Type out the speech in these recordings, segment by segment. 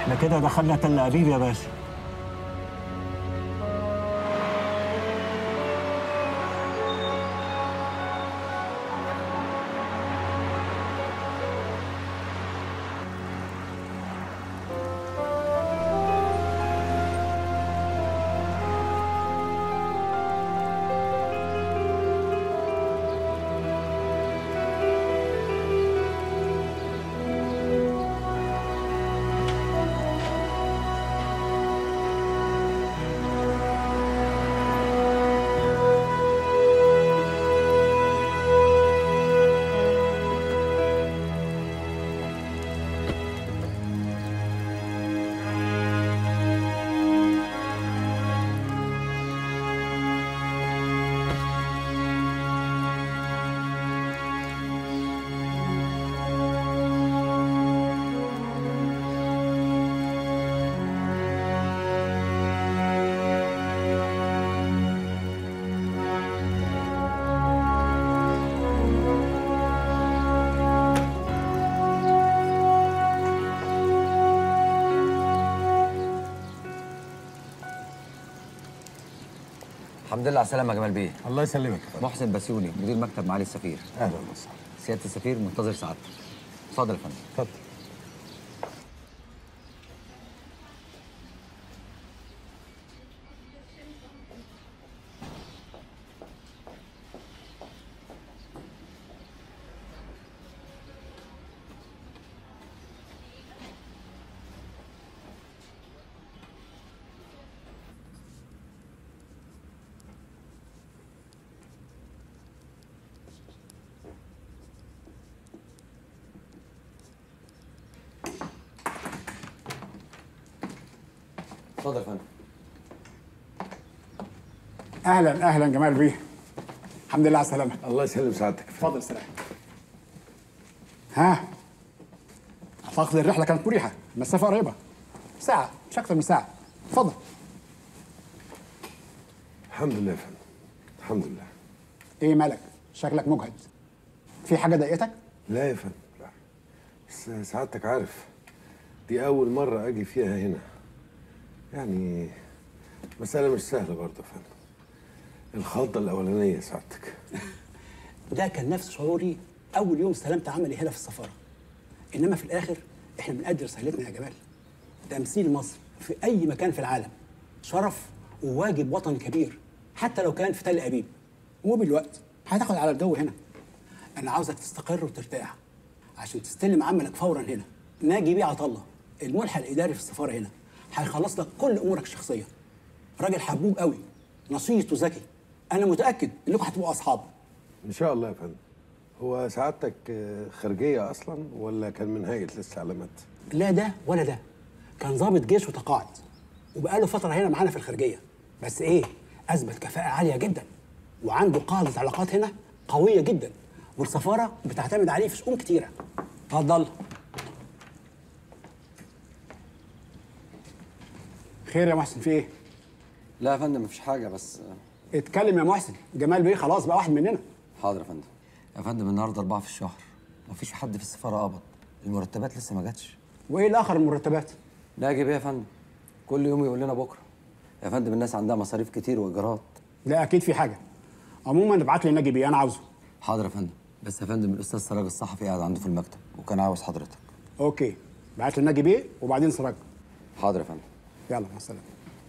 احنا كده دخلنا تل ابيب يا باشا الحمد لله على السلامة يا جمال بيه الله يسلمك محسن بسيوني مدير مكتب معالي السفير اهلا وسهلا سيادة السفير منتظر سعادتك اتفضل يا فندم اتفضل اتفضل يا فندم اهلا اهلا جمال بيه الحمد لله على السلامه الله يسلم سعادتك اتفضل استريح ها اعتقد الرحله كانت مريحه المسافه قريبه ساعه مش اكتر من ساعه اتفضل الحمد لله يا فندم الحمد لله ايه مالك شكلك مجهد في حاجه ضايقتك لا يا فندم لا بس سعادتك عارف دي أول مرة أجي فيها هنا يعني مسألة مش سهلة برضه يا فندم الخلطة الأولانية سعادتك ده كان نفس شعوري اول يوم استلمت عملي هنا في السفاره انما في الاخر احنا بنأدي رسالتنا يا جمال تمثيل مصر في اي مكان في العالم شرف وواجب وطني كبير حتى لو كان في تل ابيب وبالوقت هتاخد على الجو هنا انا عاوزك تستقر وترتاح عشان تستلم عملك فورا هنا ناجي بيه عطا الله الملحق الاداري في السفاره هنا هيخلص لك كل امورك الشخصيه راجل حبوب قوي نشيط وذكي انا متاكد انكم هتبقوا اصحاب إن شاء الله يا فندم هو سعادتك آه، خارجية أصلا ولا كان من هيئة الاستعلامات؟ لا ده ولا ده كان ضابط جيش وتقاعد وبقاله فتره هنا معانا في الخارجيه بس ايه اثبت كفاءه عاليه جدا وعنده قاعده علاقات هنا قويه جدا والسفاره بتعتمد عليه في شؤون كتيره اتفضل خير يا محسن في ايه لا يا فندم مفيش حاجة بس اتكلم يا محسن جمال بيه خلاص بقى واحد مننا حاضر يا فندم يا فندم النهارده أربعة في الشهر مفيش حد في السفارة قبض المرتبات لسه ما جاتش وايه الاخر المرتبات ناجي بيه يا فندم كل يوم يقول لنا بكرة يا فندم الناس عندها مصاريف كتير وإيجارات لا اكيد في حاجه عموما ابعت لي ناجي بيه انا عاوزه حاضر يا فندم بس يا فندم الأستاذ سراج الصحفي قاعد عنده في المكتب وكان عاوز حضرتك اوكي بعت لي ناجي بيه وبعدين سراج حاضر يا فندم يلا مع السلامه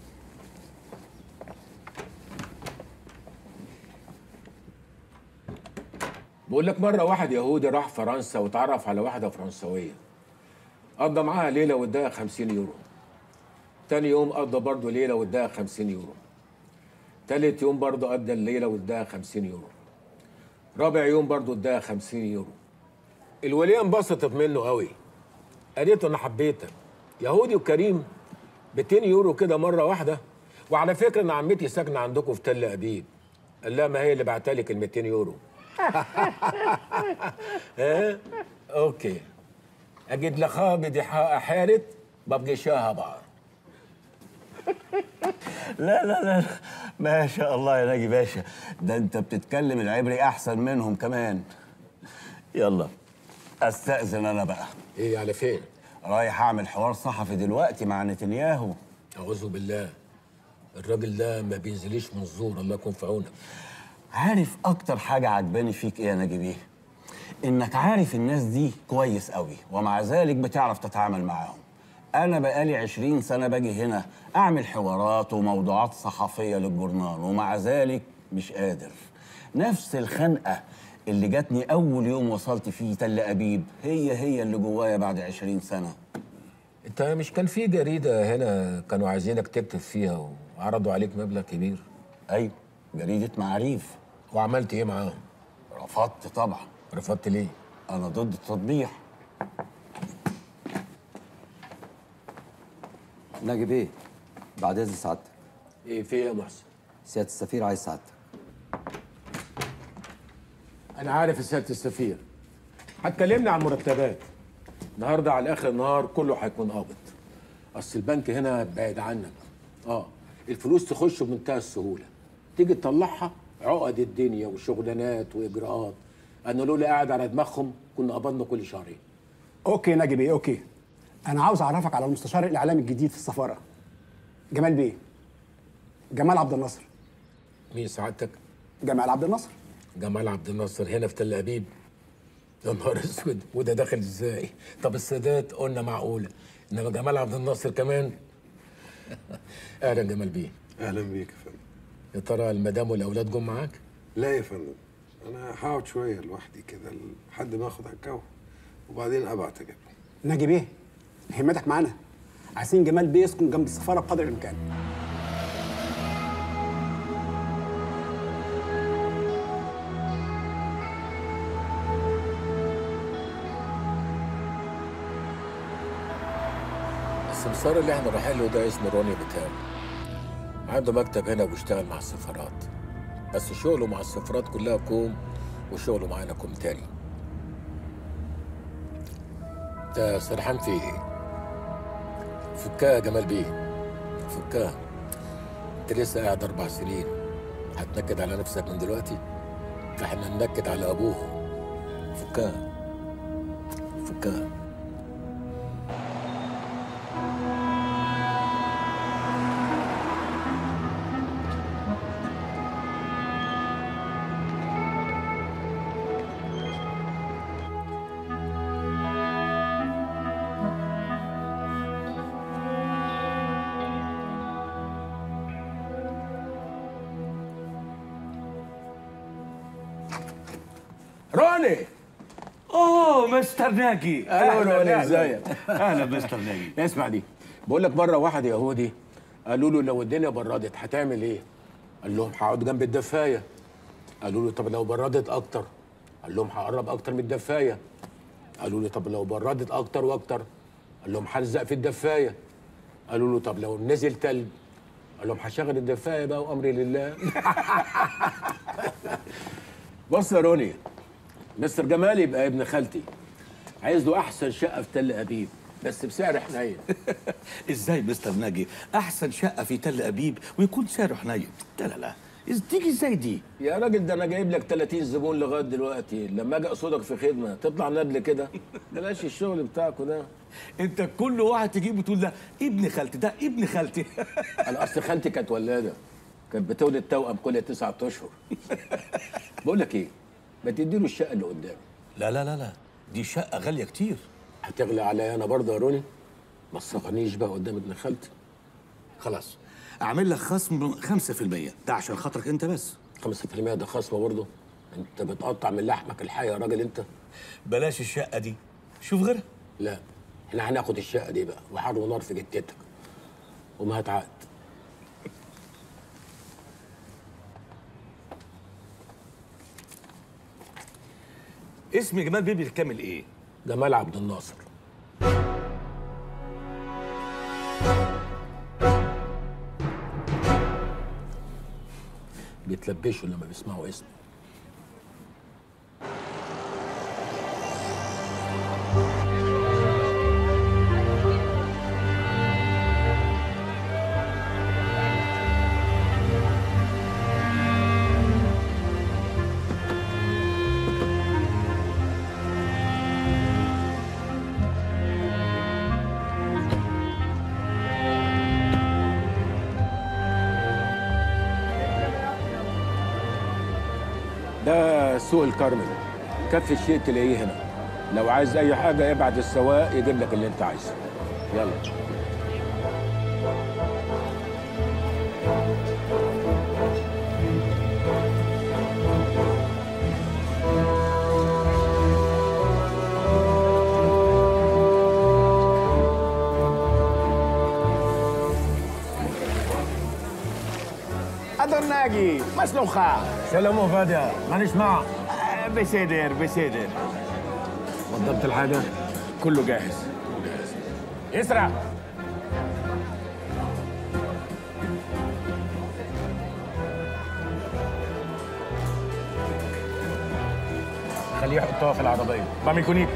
بقول لك مرة واحد يهودي راح فرنسا واتعرف على واحدة فرنسوية قضى معاها ليلة واداها 50 يورو تاني يوم قضى برضه ليلة واداها 50 يورو تالت يوم برضه قضى الليلة واداها 50 يورو رابع يوم برضه اداها 50 يورو الولية انبسطت منه قوي قالت له انا حبيتك يهودي وكريم 200 يورو كده مرة واحدة وعلى فكرة انا عمتي ساكنة عندكم في تل أبيب قال لها ما هي اللي بعتلك ال 200 يورو ها اوكي اجد لخابد حارت ببقي شاها بعض لا لا لا ما شاء الله يا ناجي باشا ده انت بتتكلم العبري احسن منهم كمان يلا استاذن انا بقى ايه على فين رايح اعمل حوار صحفي دلوقتي مع نتنياهو اعوذ بالله الراجل ده ما بينزليش من الزور الله يكون في عونك عارف اكتر حاجه عجباني فيك ايه يا ناجي بيه انك عارف الناس دي كويس قوي ومع ذلك بتعرف تتعامل معاهم انا بقالي عشرين سنه باجي هنا اعمل حوارات وموضوعات صحفيه للجورنال ومع ذلك مش قادر نفس الخنقه اللي جاتني اول يوم وصلت فيه تل ابيب هي هي اللي جوايا بعد عشرين سنه انت مش كان في جريده هنا كانوا عايزينك تكتب فيها وعرضوا عليك مبلغ كبير ايوه جريده معاريف وعملت ايه معاهم رفضت طبعا رفضت ليه انا ضد التطبيع ناجي بيه بعد اذن سعادتك ايه في ايه يا محسن سياده السفير عايز سعادتك انا عارف يا سياده السفير هتكلمني عن مرتبات النهارده على اخر النهار كله هيكون قابض اصل البنك هنا بعيد عنك اه الفلوس تخش بمنتهى السهوله تيجي تطلعها عقد الدنيا وشغلانات واجراءات انا لولا قاعد على دماغهم كنا قبضنا كل شهرين اوكي ناجي بيه اوكي انا عاوز اعرفك على المستشار الاعلامي الجديد في السفاره جمال بيه جمال عبد الناصر مين سعادتك جمال عبد الناصر جمال عبد الناصر هنا في تل ابيب يا نهار اسود وده داخل ازاي طب السادات قلنا معقوله انما جمال عبد الناصر كمان اهلا جمال بيه اهلا بيك يا فندم يا ترى المدام والاولاد جم معاك لا يا فندم انا هقعد شويه لوحدي كده لحد ما اخد على الجو وبعدين ابعت اجيبهم ناجي بيه همتك معانا عايزين جمال بيه يسكن جنب السفاره بقدر الامكان السمسار اللي احنا رايحين له ده اسمه روني بتاو عنده مكتب هنا وبيشتغل مع السفارات بس شغله مع السفارات كلها كوم وشغله معانا كوم تاني انت سرحان في ايه؟ فكها يا جمال بيه فكها انت لسه قاعد اربع سنين هتنكد على نفسك من دلوقتي احنا ننكد على ابوه فكها فكها روني اوه مستر ناجي أهلاً، أهلاً، إزيك؟ اهلا مستر ناجي اسمع دي بقول لك مره واحد يهودي قالوا له لو الدنيا بردت هتعمل ايه؟ قال لهم هقعد جنب الدفايه قالوا له طب لو بردت اكتر قال لهم هقرب اكتر من الدفايه قالوا له طب لو بردت اكتر واكتر قال لهم هلزق في الدفايه قالوا له طب لو نزل تلج قال لهم هشغل الدفايه بقى وامري لله بص يا روني مستر جمال يبقى ابن خالتي عايز له احسن شقه في تل ابيب بس بسعر حنين ازاي مستر ناجي احسن شقه في تل ابيب ويكون سعره حنين لا لا لا إز- تيجي ازاي دي يا راجل ده انا جايب لك 30 زبون لغايه دلوقتي لما اجي اقصدك في خدمه تطلع ندل كده بلاش الشغل بتاعكوا ده انت كل واحد تجيبه تقول ده ابن خالتي ده ابن خالتي انا اصل خالتي كانت ولاده كانت بتولد توأم كل تسعة اشهر بقول لك ايه ما تديله الشقه اللي قدامي لا لا لا لا دي شقه غاليه كتير هتغلى عليا انا برضه يا روني ما تصغرنيش بقى قدام ابن خالتي خلاص اعمل لك خصم 5% ده عشان خاطرك انت بس 5% ده خصم برضه انت بتقطع من لحمك الحي يا راجل انت بلاش الشقه دي شوف غيرها لا احنا هناخد الشقه دي بقى وحر ونار في جتتك وما هتعقد اسم جمال بيبي الكامل ايه جمال عبد الناصر بيتلبشوا لما بيسمعوا اسمه ده سوق الكرمل كف الشيء تلاقيه هنا لو عايز اي حاجه ابعت السواق يجيب لك اللي انت عايزه يلا أدر ناجي ما شلونك؟ سلام فادي مانيش معك بسيدر بسيدر وضبت الحاجة كله جاهز يسرع خليه يحطها في العربية مامي كونيك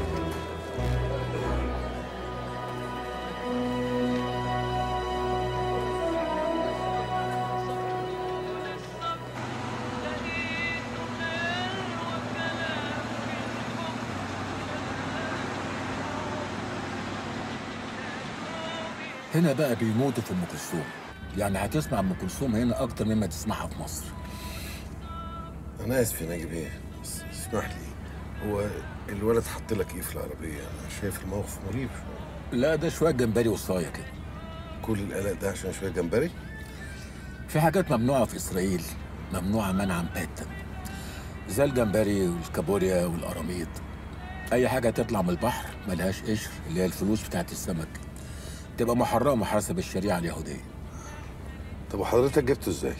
هنا بقى بيموتوا في ام كلثوم يعني هتسمع ام كلثوم هنا اكتر مما تسمعها في مصر انا اسف يا ناجي بيه بس اسمح لي هو الولد حط لك ايه في العربيه انا شايف الموقف مريب شويه لا ده شويه جمبري وصايه كده كل القلق ده عشان شويه جمبري في حاجات ممنوعه في اسرائيل ممنوعه منعا باتا زي الجمبري والكابوريا والقراميط اي حاجه تطلع من البحر ملهاش قشر اللي هي الفلوس بتاعت السمك تبقى محرمه حسب الشريعه اليهوديه طب وحضرتك جبته ازاي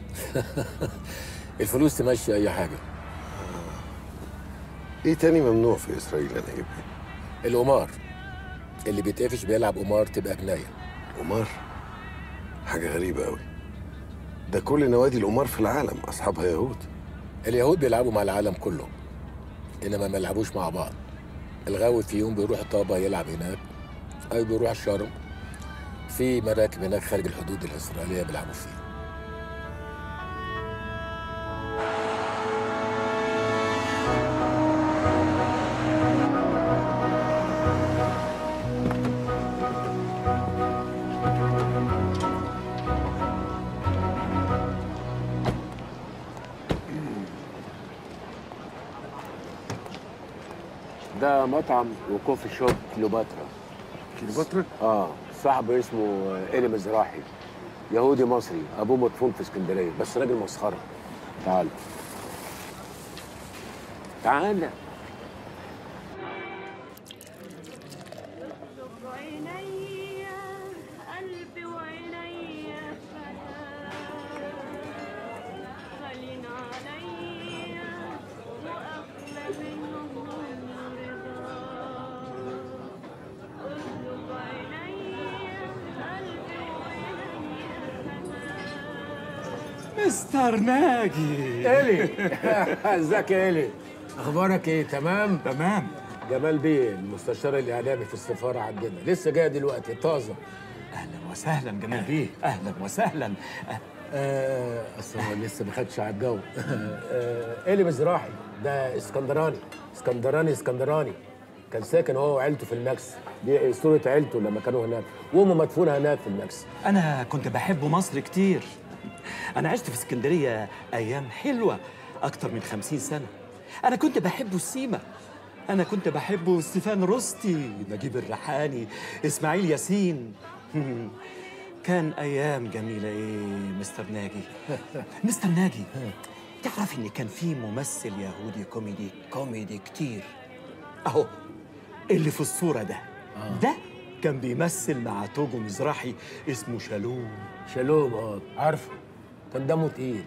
الفلوس تمشي اي حاجه ايه تاني ممنوع في اسرائيل يا ناجي بيه القمار اللي بيتقفش بيلعب قمار تبقى جنايه قمار حاجه غريبه قوي ده كل نوادي القمار في العالم اصحابها يهود اليهود بيلعبوا مع العالم كله انما ما يلعبوش مع بعض الغاوي في يوم بيروح طابا يلعب هناك او بيروح شرم في مراكب هناك خارج الحدود الاسرائيليه بيلعبوا فيها ده مطعم وكوفي شوب كليوباترا كليوباترا اه صاحبه اسمه إلي مزراحي يهودي مصري ابوه مدفون في اسكندريه بس راجل مسخره تعال تعال عيني قلبي وعيني فلا خلينا علي واغلى منهم رضا اطلب عيني قلبي وعيني فلا مستر ناجي إلي ازيك يا إلي اخبارك ايه تمام تمام جمال بيه المستشار الاعلامي في السفاره عندنا لسه جاي دلوقتي طازه اهلا وسهلا جمال بيه اهلا وسهلا آه اصل هو لسه ما خدش على الجو آه إلي مزراحي ده اسكندراني اسكندراني اسكندراني كان ساكن هو وعيلته في الماكس دي صورة عيلته لما كانوا هناك وامه مدفونة هناك في الماكس انا كنت بحب مصر كتير انا عشت في اسكندريه ايام حلوه اكتر من خمسين سنه انا كنت بحبه السيما انا كنت بحبه ستيفان روستي نجيب الريحاني اسماعيل ياسين كان ايام جميله ايه مستر ناجي مستر ناجي تعرف ان كان في ممثل يهودي كوميدي كوميدي كتير اهو اللي في الصوره ده ده كان بيمثل مع توجو مزراحي اسمه شالوم شالوم اه عارفه كان دمه تقيل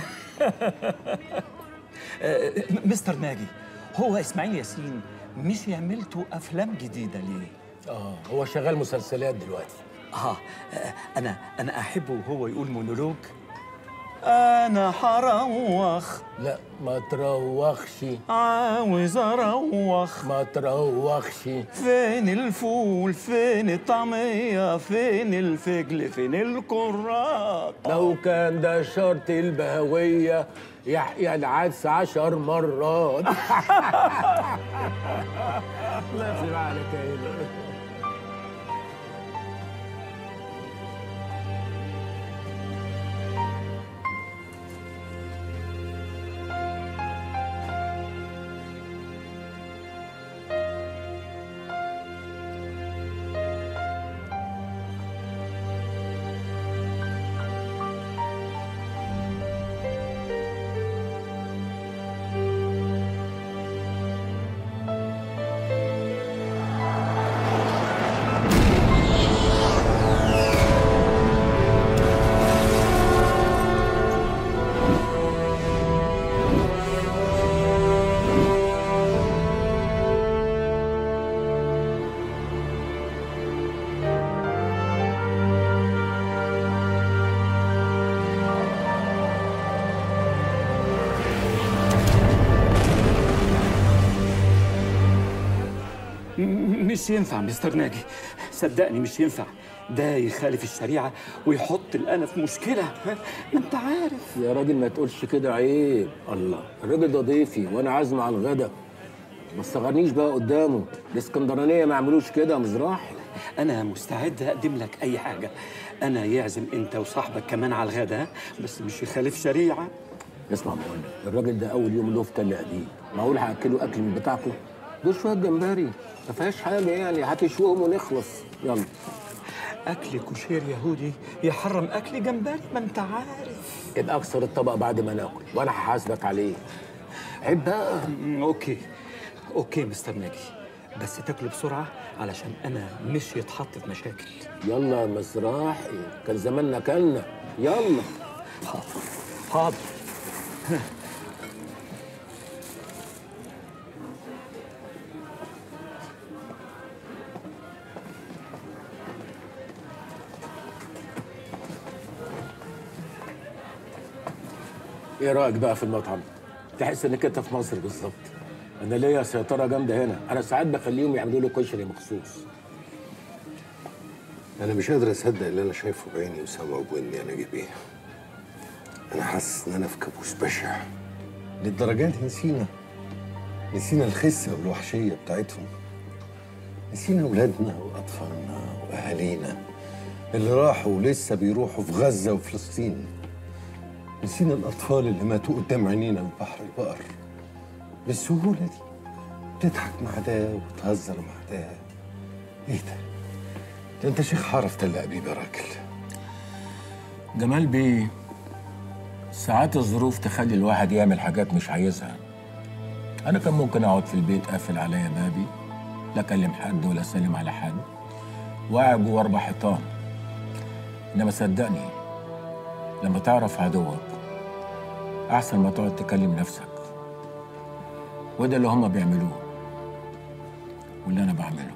آه، م- مستر ناجي هو اسماعيل ياسين مش يعملتوا افلام جديده ليه اه هو شغال مسلسلات دلوقتي اه آه، انا انا احبه وهو يقول مونولوج انا هروخ لا ما تروخش عاوز اروخ ما تروخش فين الفول فين الطعميه فين الفجل فين الكرات لو كان ده شرط البهوية يحيى العدس عشر مرات الله يخلي عليك يا إلهي. مش ينفع مستر ناجي صدقني مش ينفع ده يخالف الشريعة ويحط الأنا في مشكلة ها؟ ما أنت عارف يا راجل ما تقولش كده عيب الله الراجل ده ضيفي وانا عازمه على الغدا ما تصغرنيش بقى قدامه الاسكندرانيه ما عملوش كده يا مزراح أنا مستعد أقدم لك أي حاجة أنا يعزم أنت وصاحبك كمان على الغدا بس مش يخالف شريعة اسمع بقول لك الراجل ده اول يوم له في تل قديم معقول هاكله اكل من بتاعكم دول شويه جمبري ما فيهاش حاجه يعني هتشوهم ونخلص يلا أكل كوشير يهودي يحرم أكل جمبري ما أنت عارف يبقى اكسر الطبق بعد ما ناكل وانا هحاسبك عليه عيب بقى مم، أوكي أوكي مستر ناجي بس تاكله بسرعة علشان أنا مش يتحط في مشاكل يلا يا مزراحي كان زماننا كلنا يلا حاضر حاضر ايه رايك بقى في المطعم تحس انك انت في مصر بالظبط انا ليا سيطره جامده هنا انا ساعات بخليهم يعملوا لي كشري مخصوص انا مش قادر اصدق اللي انا شايفه بعيني وسامعه بودني يا نجيب ايه انا حاسس ان انا في كابوس بشع للدرجه دي نسينا نسينا الخسه والوحشيه بتاعتهم نسينا ولادنا واطفالنا واهالينا اللي راحوا ولسه بيروحوا في غزه وفلسطين نسينا الاطفال اللي ماتوا قدام عينينا في بحر البقر بالسهوله دي تضحك مع ده وتهزر مع ده ايه ده ده انت شيخ حرف تل ابيب يا راجل جمال بيه ساعات الظروف تخلي الواحد يعمل حاجات مش عايزها انا كان ممكن اقعد في البيت قافل عليا بابي لا اكلم حد ولا اسلم على حد وقاعد جوه اربع حيطان انما صدقني لما تعرف عدوك احسن ما تقعد تكلم نفسك وده اللي هما بيعملوه واللي انا بعمله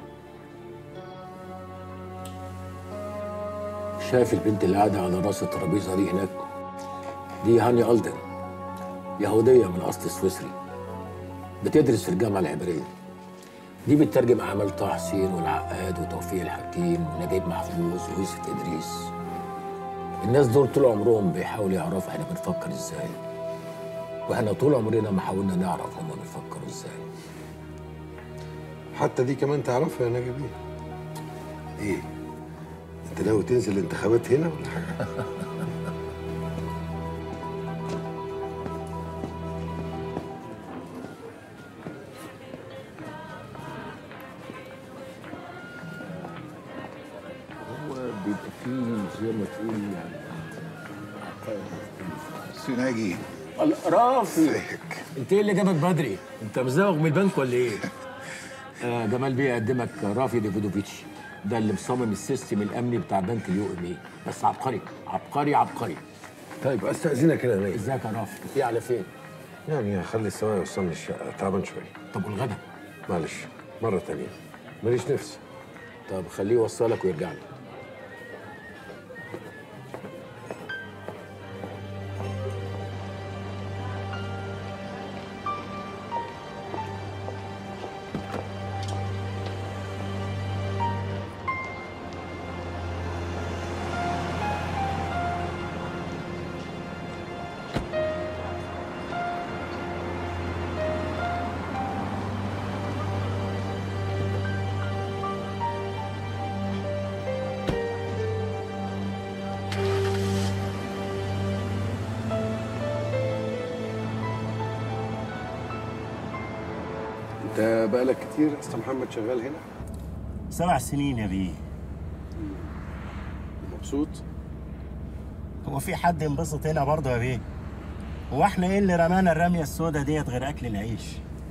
شايف البنت اللي قاعده على راس الترابيزه دي هناك دي هاني ألدن يهودية من أصل سويسري بتدرس في الجامعة العبرية دي بتترجم أعمال طه حسين والعقاد وتوفيق الحكيم ونجيب محفوظ ويوسف إدريس الناس دول طول عمرهم بيحاولوا يعرفوا احنا بنفكر ازاي واحنا طول عمرنا ما حاولنا نعرف هما بيفكروا ازاي حتى دي كمان تعرفها يا نجيب ايه ايه انت ناوي تنزل الانتخابات هنا ولا حاجه هو بيبقى فيه زي ما تقول يعني سيناجي رافي انت ايه اللي جابك بدري؟ انت مزوغ من البنك ولا ايه؟ آه جمال بيه يقدمك رافي ديفيدوفيتش ده اللي مصمم السيستم الامني بتاع بنك اليو ام اي بس عبقري عبقري عبقري طيب استاذنك كده يا نجيب ازيك يا رافي؟ ايه على فين؟ يعني هخلي السواق يوصلني الشقه تعبان شويه طب والغدا؟ معلش مره تانية ماليش نفس طب خليه يوصلك ويرجع لي انت بقالك كتير استاذ محمد شغال هنا سبع سنين يا بيه مبسوط هو في حد ينبسط هنا برضه يا بيه هو احنا ايه اللي رمانا الرميه السوداء ديت غير اكل العيش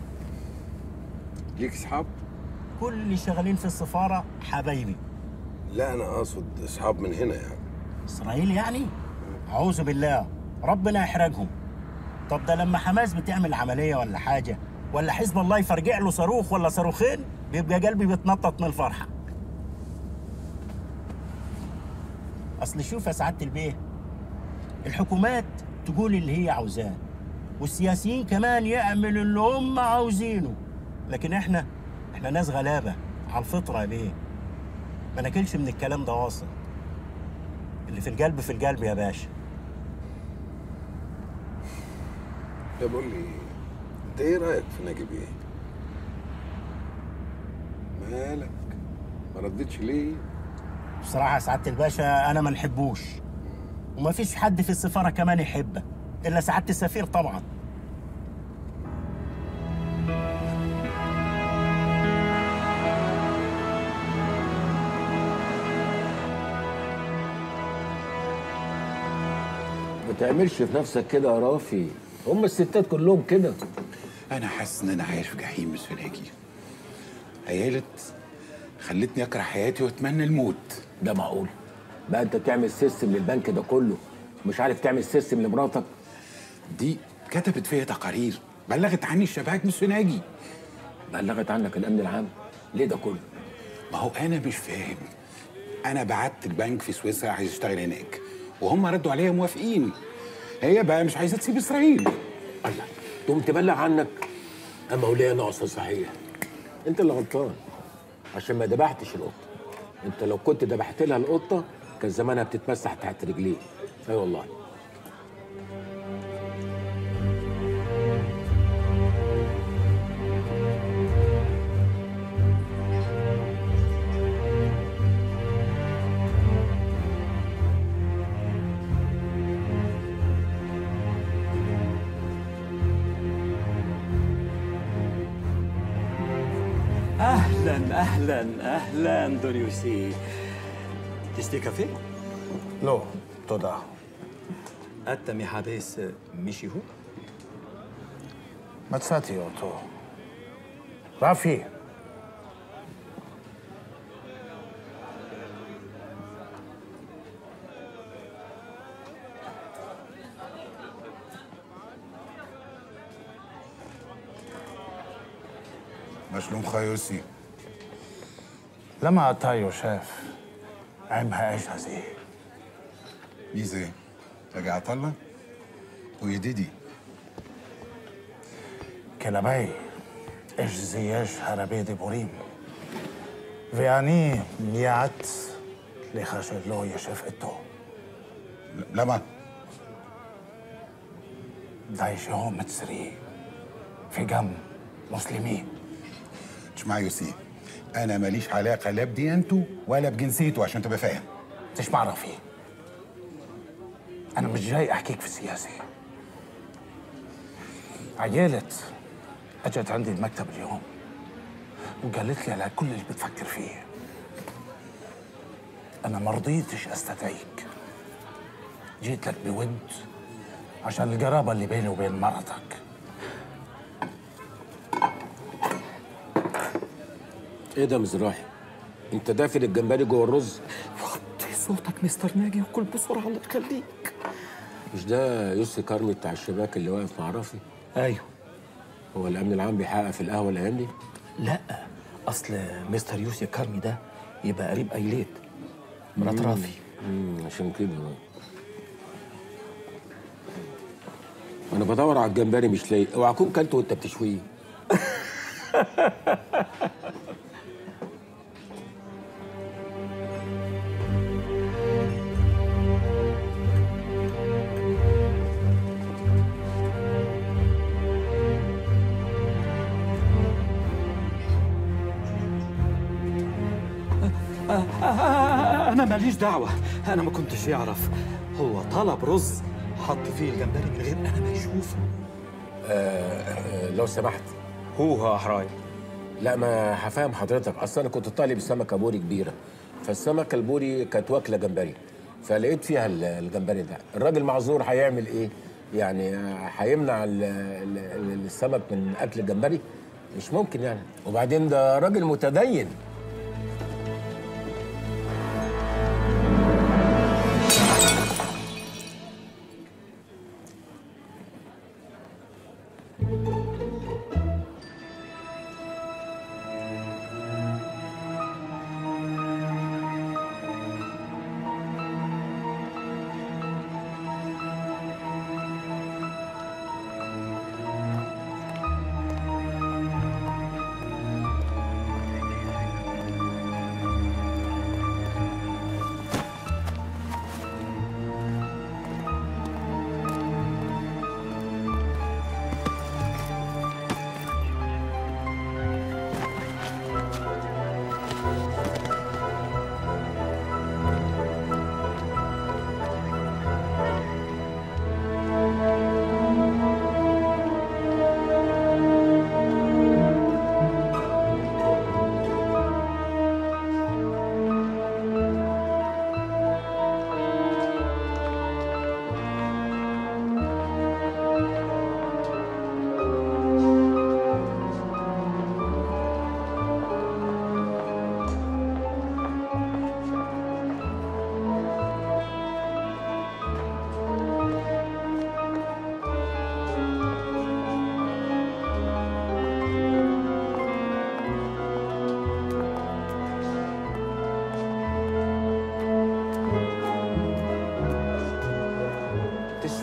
ليك اصحاب كل اللي شغالين في السفاره حبايبي لا انا اقصد اصحاب من هنا يعني اسرائيل يعني اعوذ بالله ربنا يحرجهم طب ده لما حماس بتعمل عمليه ولا حاجه ولا حزب الله يفرجع له صاروخ ولا صاروخين بيبقى قلبي بيتنطط من الفرحه اصل شوف يا سعاده البيه الحكومات تقول اللي هي عاوزاه والسياسيين كمان يعملوا اللي هم عاوزينه لكن احنا احنا ناس غلابه على الفطره يا بيه ما ناكلش من الكلام ده واصل اللي في القلب في القلب يا باشا طب قول لي انت ايه رايك في ناجي بيه؟ مالك؟ ما ردتش ليه؟ بصراحه يا سعاده الباشا انا ما نحبوش وما فيش حد في السفاره كمان يحبه الا سعاده السفير طبعا ما تعملش في نفسك كده يا رافي هم الستات كلهم كده انا حاسس ان انا عايش في جحيم مسفلاكي عيالة خلتني اكره حياتي واتمنى الموت ده معقول بقى انت تعمل سيستم للبنك ده كله مش عارف تعمل سيستم لمراتك دي كتبت فيا تقارير بلغت عني الشباك مسفناجي بلغت عنك الامن العام ليه ده كله ما هو انا مش فاهم انا بعت البنك في سويسرا عايز اشتغل هناك وهم ردوا عليا موافقين هي بقى مش عايزه تسيب اسرائيل الله تقوم تبلغ عنك اما وليه ناقصه صحيح انت اللي غلطان عشان ما ذبحتش القطه انت لو كنت ذبحت لها القطه كان زمانها بتتمسح تحت رجليه اي والله اهلا اهلا اهلا دونيوسي تشتي كافيه؟ לא, תודה. אתה מחפש מישהו? מצאתי אותו. רפי, מה שלומך יוסי? למה אתה יושב עם האש הזה? מי זה? רגע עטאללה? הוא ידידי. כלבי, אש זה יש הרבה דיבורים. ואני מיעט לך שלא יושב איתו. למה? די שהוא מצרי, וגם מוסלמי. تسمع يوسي انا ماليش علاقه لا بديانته ولا بجنسيته عشان تبقى فاهم تسمع رفيق أنا مش جاي أحكيك في السياسة عيالة أجت عندي المكتب اليوم وقالت لي على كل اللي بتفكر فيه أنا ما رضيتش أستدعيك جيت لك بود عشان القرابة اللي بيني وبين مرتك ايه ده مزراحي انت دافن الجمبري جوه الرز وطي صوتك مستر ناجي وكل بسرعه الله يخليك مش ده يوسي كارمي بتاع الشباك اللي واقف مع رافي ايوه هو الامن العام بيحقق في القهوه الايام دي لا اصل مستر يوسي كارمي ده يبقى قريب ايليت مرات رافي امم عشان كده انا بدور على الجمبري مش لاقي اوعى اكون كلته وانت بتشويه انا ماليش دعوه انا ما كنتش يعرف هو طلب رز حط فيه الجمبري من غير انا ما يشوفه آه لو سمحت هو حراي لا ما هفهم حضرتك اصل انا كنت طالب سمكه بوري كبيره فالسمكه البوري كانت واكله جمبري فلقيت فيها ال- الجمبري ده الراجل معذور هيعمل ايه يعني آه، هيمنع ال- ال- ال- السمك من اكل الجمبري مش ممكن يعني وبعدين ده راجل متدين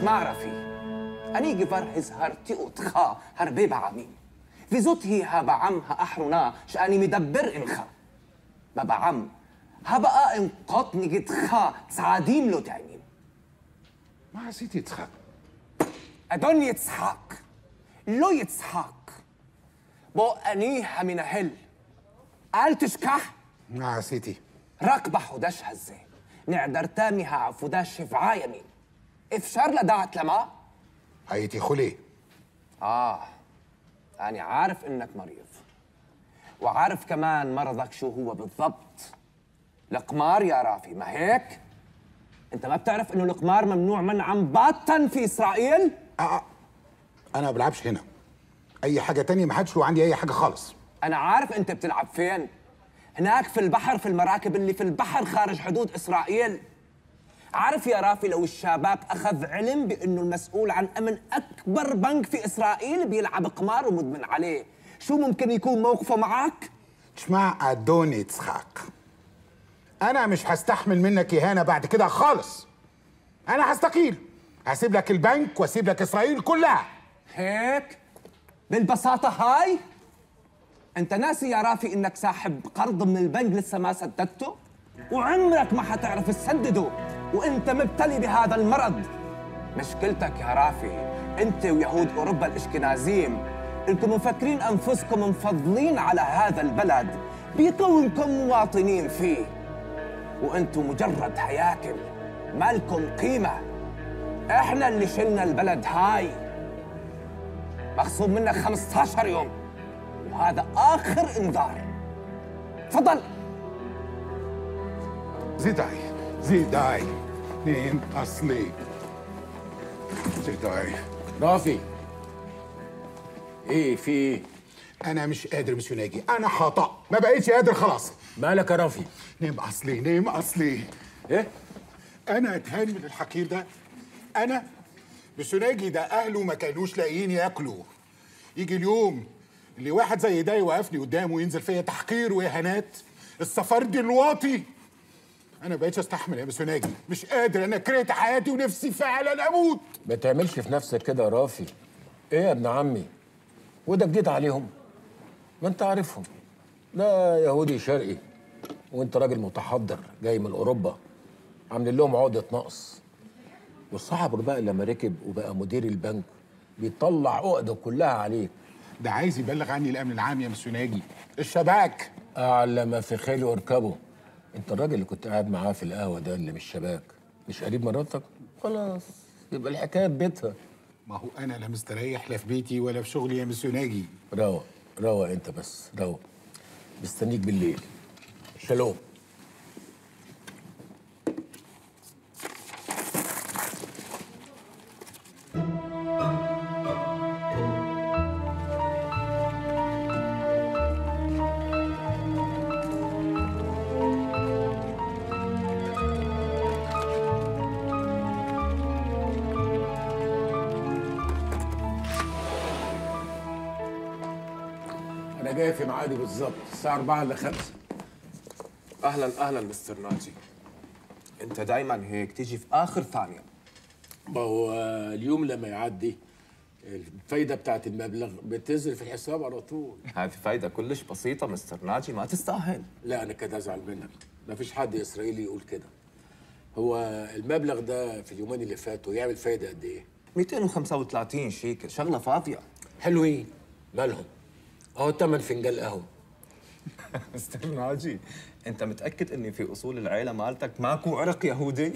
اسمع رفي أني جفر هزهرتي أتخا هربي بعميم في زوتهي هبا عمها أحرنا شأني مدبر إنخا بابا عم هبقى انقطني جتخا تسعاديم لو تعميم ما عسيت يتخاف أدون يتسحق لو يتسحق بو أنيها من هل قال تشكح ما عسيتي ركبة حداش هزي نعدر تاميها عفوداش شفعا يمين افشار لدعت لما هيتي خلي آه أنا عارف إنك مريض وعارف كمان مرضك شو هو بالضبط القمار يا رافي ما هيك؟ أنت ما بتعرف إنه القمار ممنوع منعا باتا في إسرائيل؟ آه. انا ما بلعبش هنا اي حاجه تانية ما حدش له عندي اي حاجه خالص أنا عارف أنت بتلعب فين هناك في البحر في المراكب اللي في البحر خارج حدود إسرائيل عارف يا رافي لو الشباب أخذ علم بأنه المسؤول عن أمن أكبر بنك في إسرائيل بيلعب قمار ومدمن عليه شو ممكن يكون موقفه معك؟ تسمع ادون يتسخاق انا مش هستحمل منك اهانه بعد كده خالص انا هستقيل هسيب لك البنك واسيب لك اسرائيل كلها هيك بالبساطة هاي انت ناسي يا رافي انك ساحب قرض من البنك لسه ما سددته وعمرك ما حتعرف تسدده وانت مبتلي بهذا المرض مشكلتك يا رافي انت ويهود اوروبا الاشكنازيم انكم مفكرين انفسكم مفضلين على هذا البلد بكونكم مواطنين فيه وانتم مجرد هياكل مالكم قيمه احنا اللي شلنا البلد هاي مخصوم منك 15 يوم وهذا اخر انذار تفضل زيداي زيداي نيم اصلي زيداي رافي ايه في ايه انا مش قادر مسيو ناجي انا خطا ما بقيتش قادر خلاص مالك يا رافي نيم اصلي نيم اصلي ايه انا اتهان من الحكير ده انا مسيو ناجي ده اهله ما كانوش لاقيين ياكلوا يجي اليوم اللي واحد زي ده يوقفني قدامه وينزل فيا تحقير واهانات السفردي الواطي انا بقيتش استحمل يا مسيو ناجي مش قادر انا كرهت حياتي ونفسي فعلا اموت ما تعملش في نفسك كده يا رافي ايه يا ابن عمي وده جديد عليهم ما انت عارفهم ده يهودي شرقي وانت راجل متحضر جاي من اوروبا عاملين لهم عقده نقص وصاحبك بقى لما ركب وبقى مدير البنك بيطلع عقده كلها عليك ده عايز يبلغ عني الامن العام يا مسيو ناجي الشباك اعلى ما في خيلي واركبه انت الراجل اللي كنت قاعد معاه في القهوه ده اللي مش شباك مش قريب مراتك خلاص يبقى الحكايه ببيتها ما هو انا لا مستريح لا في بيتي ولا في شغلي يا مسيو ناجي روق روق انت بس روق مستنيك بالليل شالوم انا جاي في ميعادي بالظبط الساعه 4 الا 5 اهلا اهلا مستر ناجي انت دايما هيك تيجي في اخر ثانيه ما هو اليوم لما يعدي الفايده بتاعت المبلغ بتنزل في الحساب على طول هذه فايده كلش بسيطه مستر ناجي ما تستاهل لا انا كده ازعل منك ما فيش حد اسرائيلي يقول كده هو المبلغ ده في اليومين اللي فاتوا يعمل فايده قد ايه 235 شيكل شغله فاضيه حلوين مالهم اهو تمن فنجان قهوه مستر ناجي انت متاكد اني في اصول العيله مالتك ماكو عرق يهودي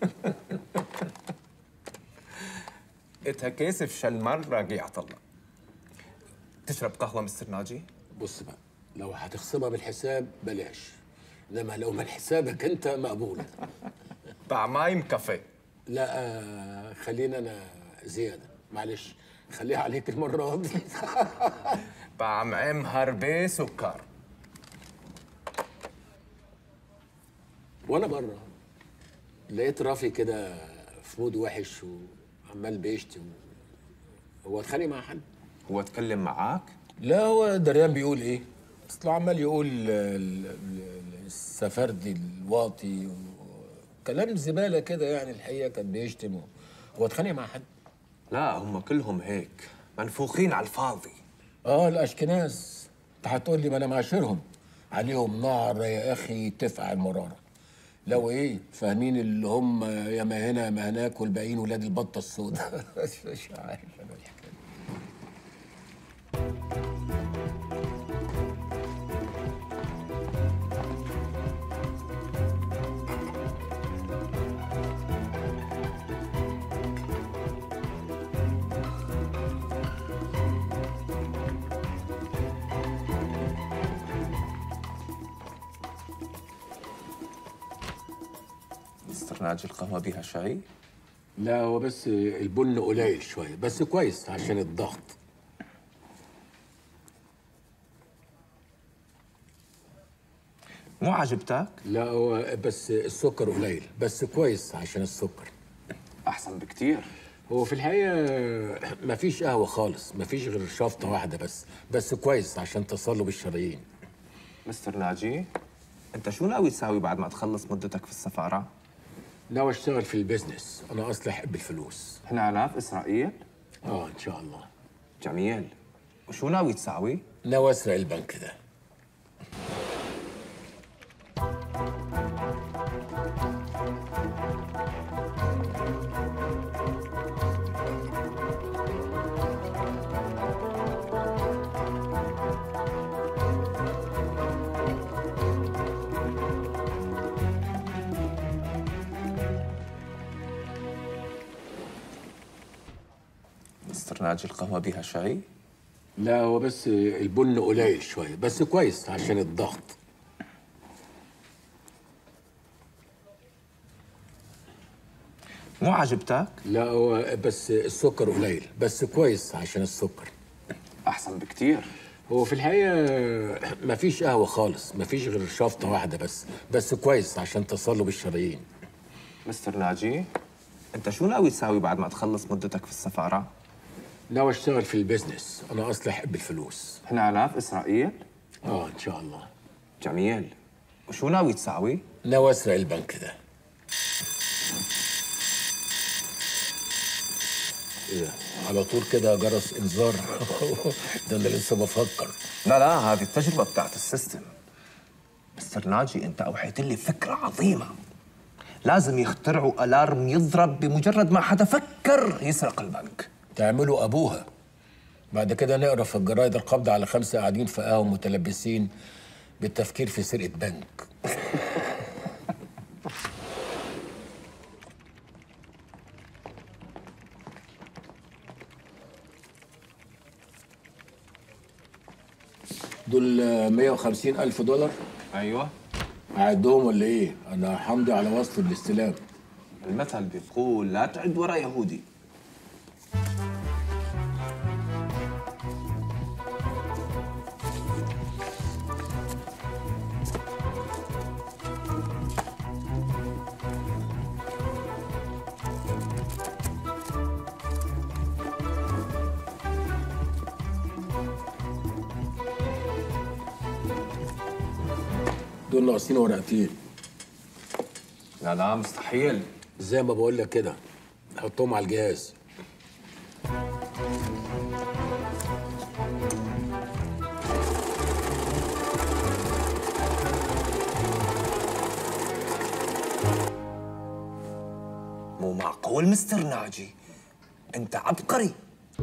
اتها كيسف شل مره قيعت الله تشرب قهوه مستر ناجي بص بقى لو هتخصمها بالحساب بلاش انما لو من حسابك انت مقبوله طعمايم كافيه لا آه، خلينا انا زياده معلش خليها عليك المره دي طعم هربي سكر وانا بره لقيت رافي كده في مود وحش وعمال بيشتم هو اتخانق مع حد هو اتكلم معاك لا هو دريان بيقول ايه اصله عمال يقول ال- ال- ال- السفردي الواطي و- كلام زباله كده يعني الحقيقه كان بيشتم هو اتخانق مع حد لا هم كلهم هيك منفوخين على الفاضي اه الاشكناز انت هتقول لي ما انا معاشرهم عليهم نار يا اخي تفقع المراره لو ايه فاهمين اللي هم يا ما هنا يا ما هناك والباقيين ولاد البطه السوداء مش عارف انا الحكايه مستر ناجي القهوة بيها شاي لا هو بس البن قليل شويه بس كويس عشان الضغط مو عجبتك؟ لا هو بس السكر قليل بس كويس عشان السكر أحسن بكتير هو في الحقيقة مفيش قهوة خالص مفيش غير شفطة واحدة بس بس كويس عشان تصلب الشرايين مستر ناجي أنت شو ناوي تساوي بعد ما تخلص مدتك في السفارة؟ ناوي اشتغل في البيزنس انا اصلي احب الفلوس هنا في إسرائيل؟ اه ان شاء الله جميل وشو ناوي تساوي؟ ناوي اسرق البنك ده مستر ناجي القهوة بيها شاي؟ لا هو بس البن قليل شوية بس كويس عشان الضغط مو عجبتك؟ لا هو بس السكر قليل بس كويس عشان السكر أحسن بكتير هو في الحقيقة مفيش قهوة خالص مفيش غير شفطة واحدة بس بس كويس عشان تصلب الشرايين مستر ناجي أنت شو ناوي تساوي بعد ما تخلص مدتك في السفارة؟ ناوي اشتغل في البيزنس انا اصلي احب الفلوس هنا في إسرائيل؟ اه ان شاء الله جميل وشو ناوي تساوي؟ ناوي اسرق البنك ده ايه ده؟ على طول كده جرس انذار ده انا لسه بفكر لا لا هذه التجربة بتاعت السيستم مستر ناجي أنت أوحيت لي فكرة عظيمة لازم يخترعوا ألارم يضرب بمجرد ما حدا فكر يسرق البنك تعملوا ابوها بعد كده نقرا في الجرايد القبض على خمسه قاعدين في قهوه متلبسين بالتفكير في سرقه بنك دول 150 ألف دولار أيوة أعدهم ولا إيه؟ أنا همضي على وصف الاستلام المثل بيقول لا تعد ورا يهودي دول ناقصين ورقتين لا لا مستحيل زي ما بقول لك كده حطهم على الجهاز مو معقول مستر ناجي أنت عبقري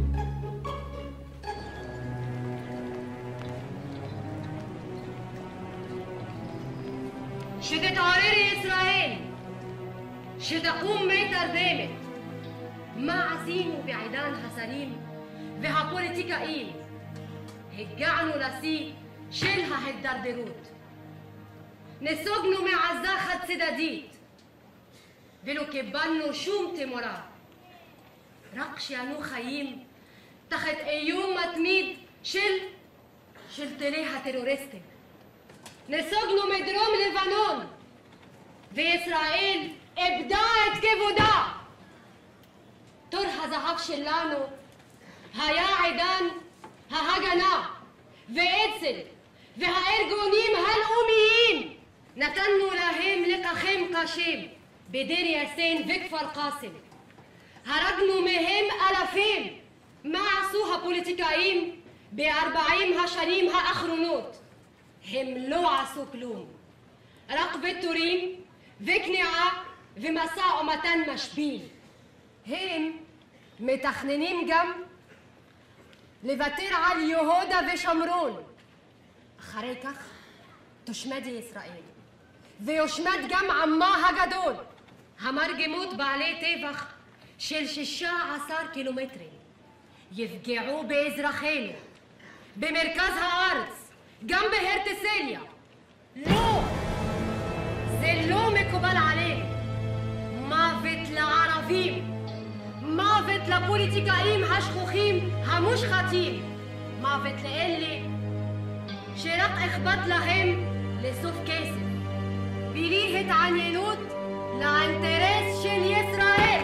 שתתעוררי ישראל, שתקום מתרדמת. מה עשינו בעידן השרים והפוליטיקאים? הגענו לשיא של ההידרדרות. נסוגנו מעזה חד-צדדית, ולא קיבלנו שום תמורה. רק שאנו חיים תחת איום מתמיד של, של טילי הטרוריסטים. נסוגנו מדרום לבנון, וישראל איבדה את כבודה. תור הזהב שלנו היה עידן ההגנה ואצ"ל והארגונים הלאומיים נתנו להם לקחים קשים בדיר יאסין וכפר קאסם. هرجموا مهم ألفين معصوها بوليتيكايم بأربعيمها شريمها أخرونوت هملو عصو كلوم رقبة تورين فيكنعة في مساء ومتن مشبيل هم متخننين جم لفتير على اليهودا في شمرون خريكخ تشمدي إسرائيل ויושמד גם עמה הגדול, המרגמות בעלי טבח של 16 קילומטרים, יפגעו באזרחינו, במרכז הארץ, גם בהרטסליה. לא, זה לא מקובל עלינו. מוות לערבים, מוות לפוליטיקאים השכוחים המושחתים, מוות לאלה שרק אכפת להם לאסוף כסף. בלי התעניינות לאינטרס של ישראל.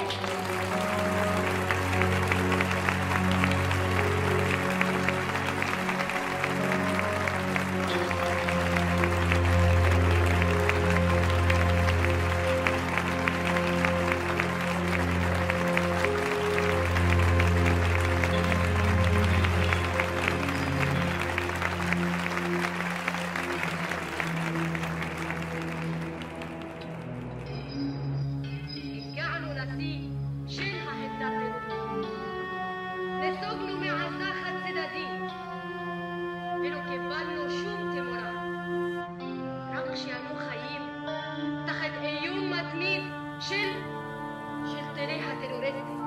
הגענו לשיא של ההידרדרות. נסוגנו מהסחת צדדים, ולא קיבלנו שום תמורה. רק שאנו חיים תחת איום מתמיד של שלטוני הטרוריסטים.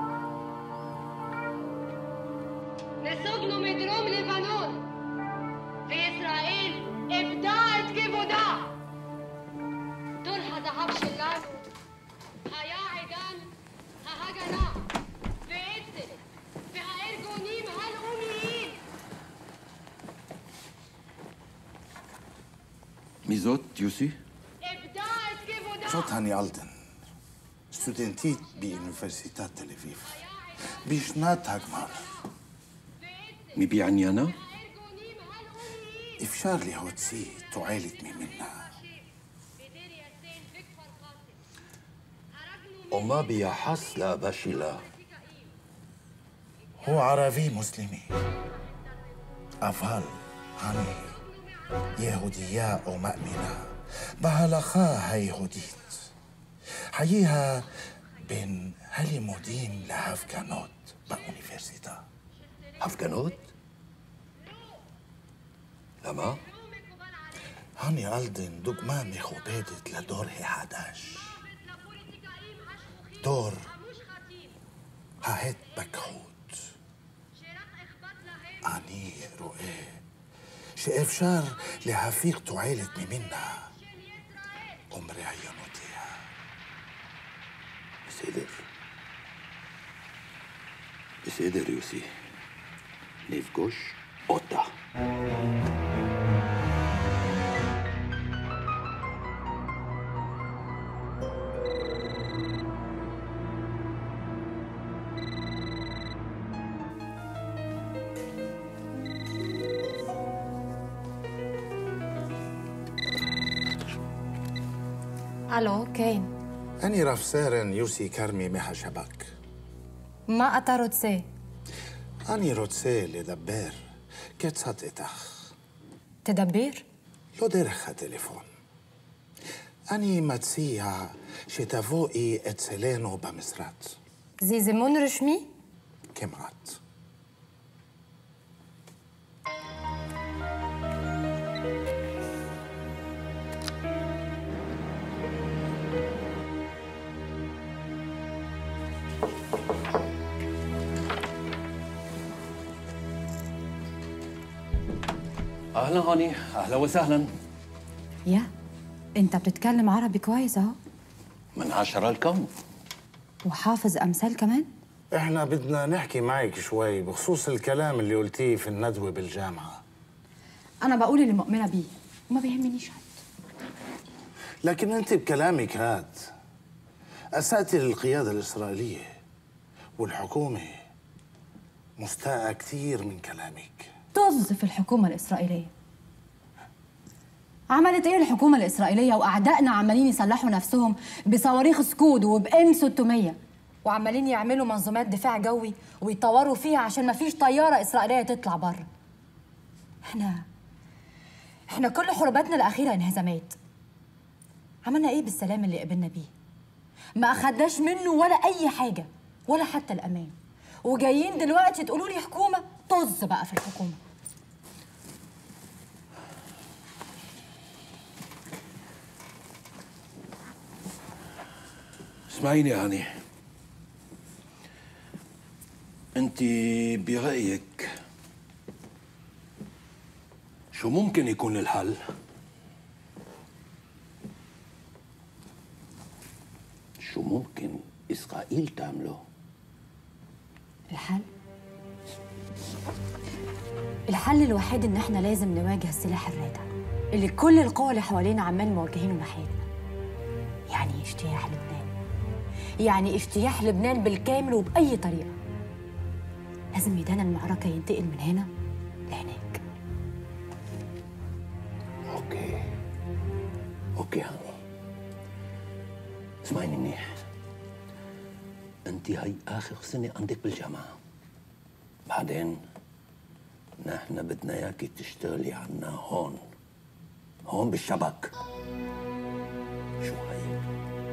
נסוגנו מדרום לבנון, וישראל איבדה את כבודה. תור הזהב שלנו היה עידן ההגנה והאצ"ל והארגונים הלאומיים מי זאת, יוסי? איבדה את כבודה זאת הני אלטן, סטודנטית באוניברסיטת תל אביב, בשנת הגמר. מבעניינה? אפשר להוציא תועלת ממנה. ומה ביחס לאבא שלה? הוא ערבי מוסלמי, אבל אני יהודייה ומאמינה בהלכה היהודית. חייה בין הלימודים להפגנות באוניברסיטה. הפגנות? למה? הני אלדן דוגמה מכובדת לדור החדש. דור ההתפכחות. אני רואה שאפשר להפיק תועלת ממנה ומרעיונותיה. בסדר. בסדר, יוסי. נפגוש אותה. הלו, כן. אני רב סרן יוסי כרמי מהשב"כ. מה אתה רוצה? אני רוצה לדבר קצת איתך. תדבר. לא דרך הטלפון. אני מציע שתבואי אצלנו במשרד. זה זימון רשמי? כמעט. اهلا هاني اهلا وسهلا يا انت بتتكلم عربي كويس اهو من عشرة الكون وحافظ امثال كمان احنا بدنا نحكي معك شوي بخصوص الكلام اللي قلتيه في الندوة بالجامعة انا بقول اللي مؤمنه بيه وما بيهمنيش حد لكن انت بكلامك هاد اسأتي للقيادة الإسرائيلية والحكومة مستاءة كثير من كلامك طز في الحكومه الاسرائيليه عملت ايه الحكومه الاسرائيليه واعدائنا عمالين يسلحوا نفسهم بصواريخ سكود وبام 600 وعمالين يعملوا منظومات دفاع جوي ويطوروا فيها عشان ما فيش طياره اسرائيليه تطلع بره احنا احنا كل حروباتنا الاخيره انهزامات عملنا ايه بالسلام اللي قبلنا بيه ما اخدناش منه ولا اي حاجه ولا حتى الامان وجايين دلوقتي تقولوا لي حكومه طز بقى في الحكومه اسمعيني يا هاني انت برأيك شو ممكن يكون الحل؟ شو ممكن إسرائيل تعمله؟ الحل الحل الوحيد ان احنا لازم نواجه السلاح الرادع اللي كل القوى اللي حوالينا عمال موجهينه ناحيتنا يعني اجتياح لبنان يعني اجتياح لبنان بالكامل وبأي طريقة لازم ميدان المعركة ينتقل من هنا لهناك اوكي اوكي هاني اسمعيني منيح انت هاي اخر سنة عندك بالجامعة بعدين نحن بدنا اياكي تشتغلي عنا هون هون بالشبك شو هيك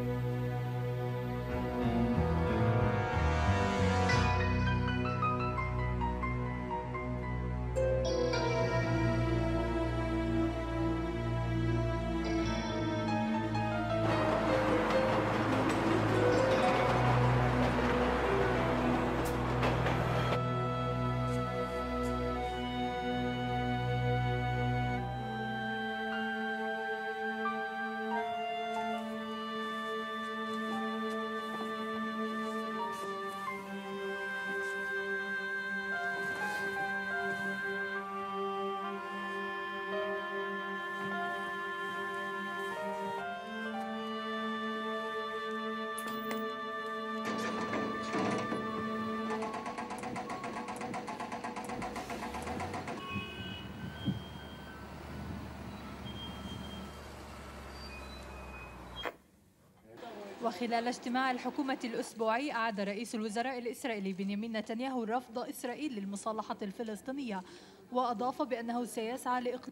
وخلال اجتماع الحكومة الأسبوعي أعاد رئيس الوزراء الإسرائيلي بنيامين نتنياهو رفض إسرائيل للمصالحة الفلسطينية وأضاف بأنه سيسعى لإقناع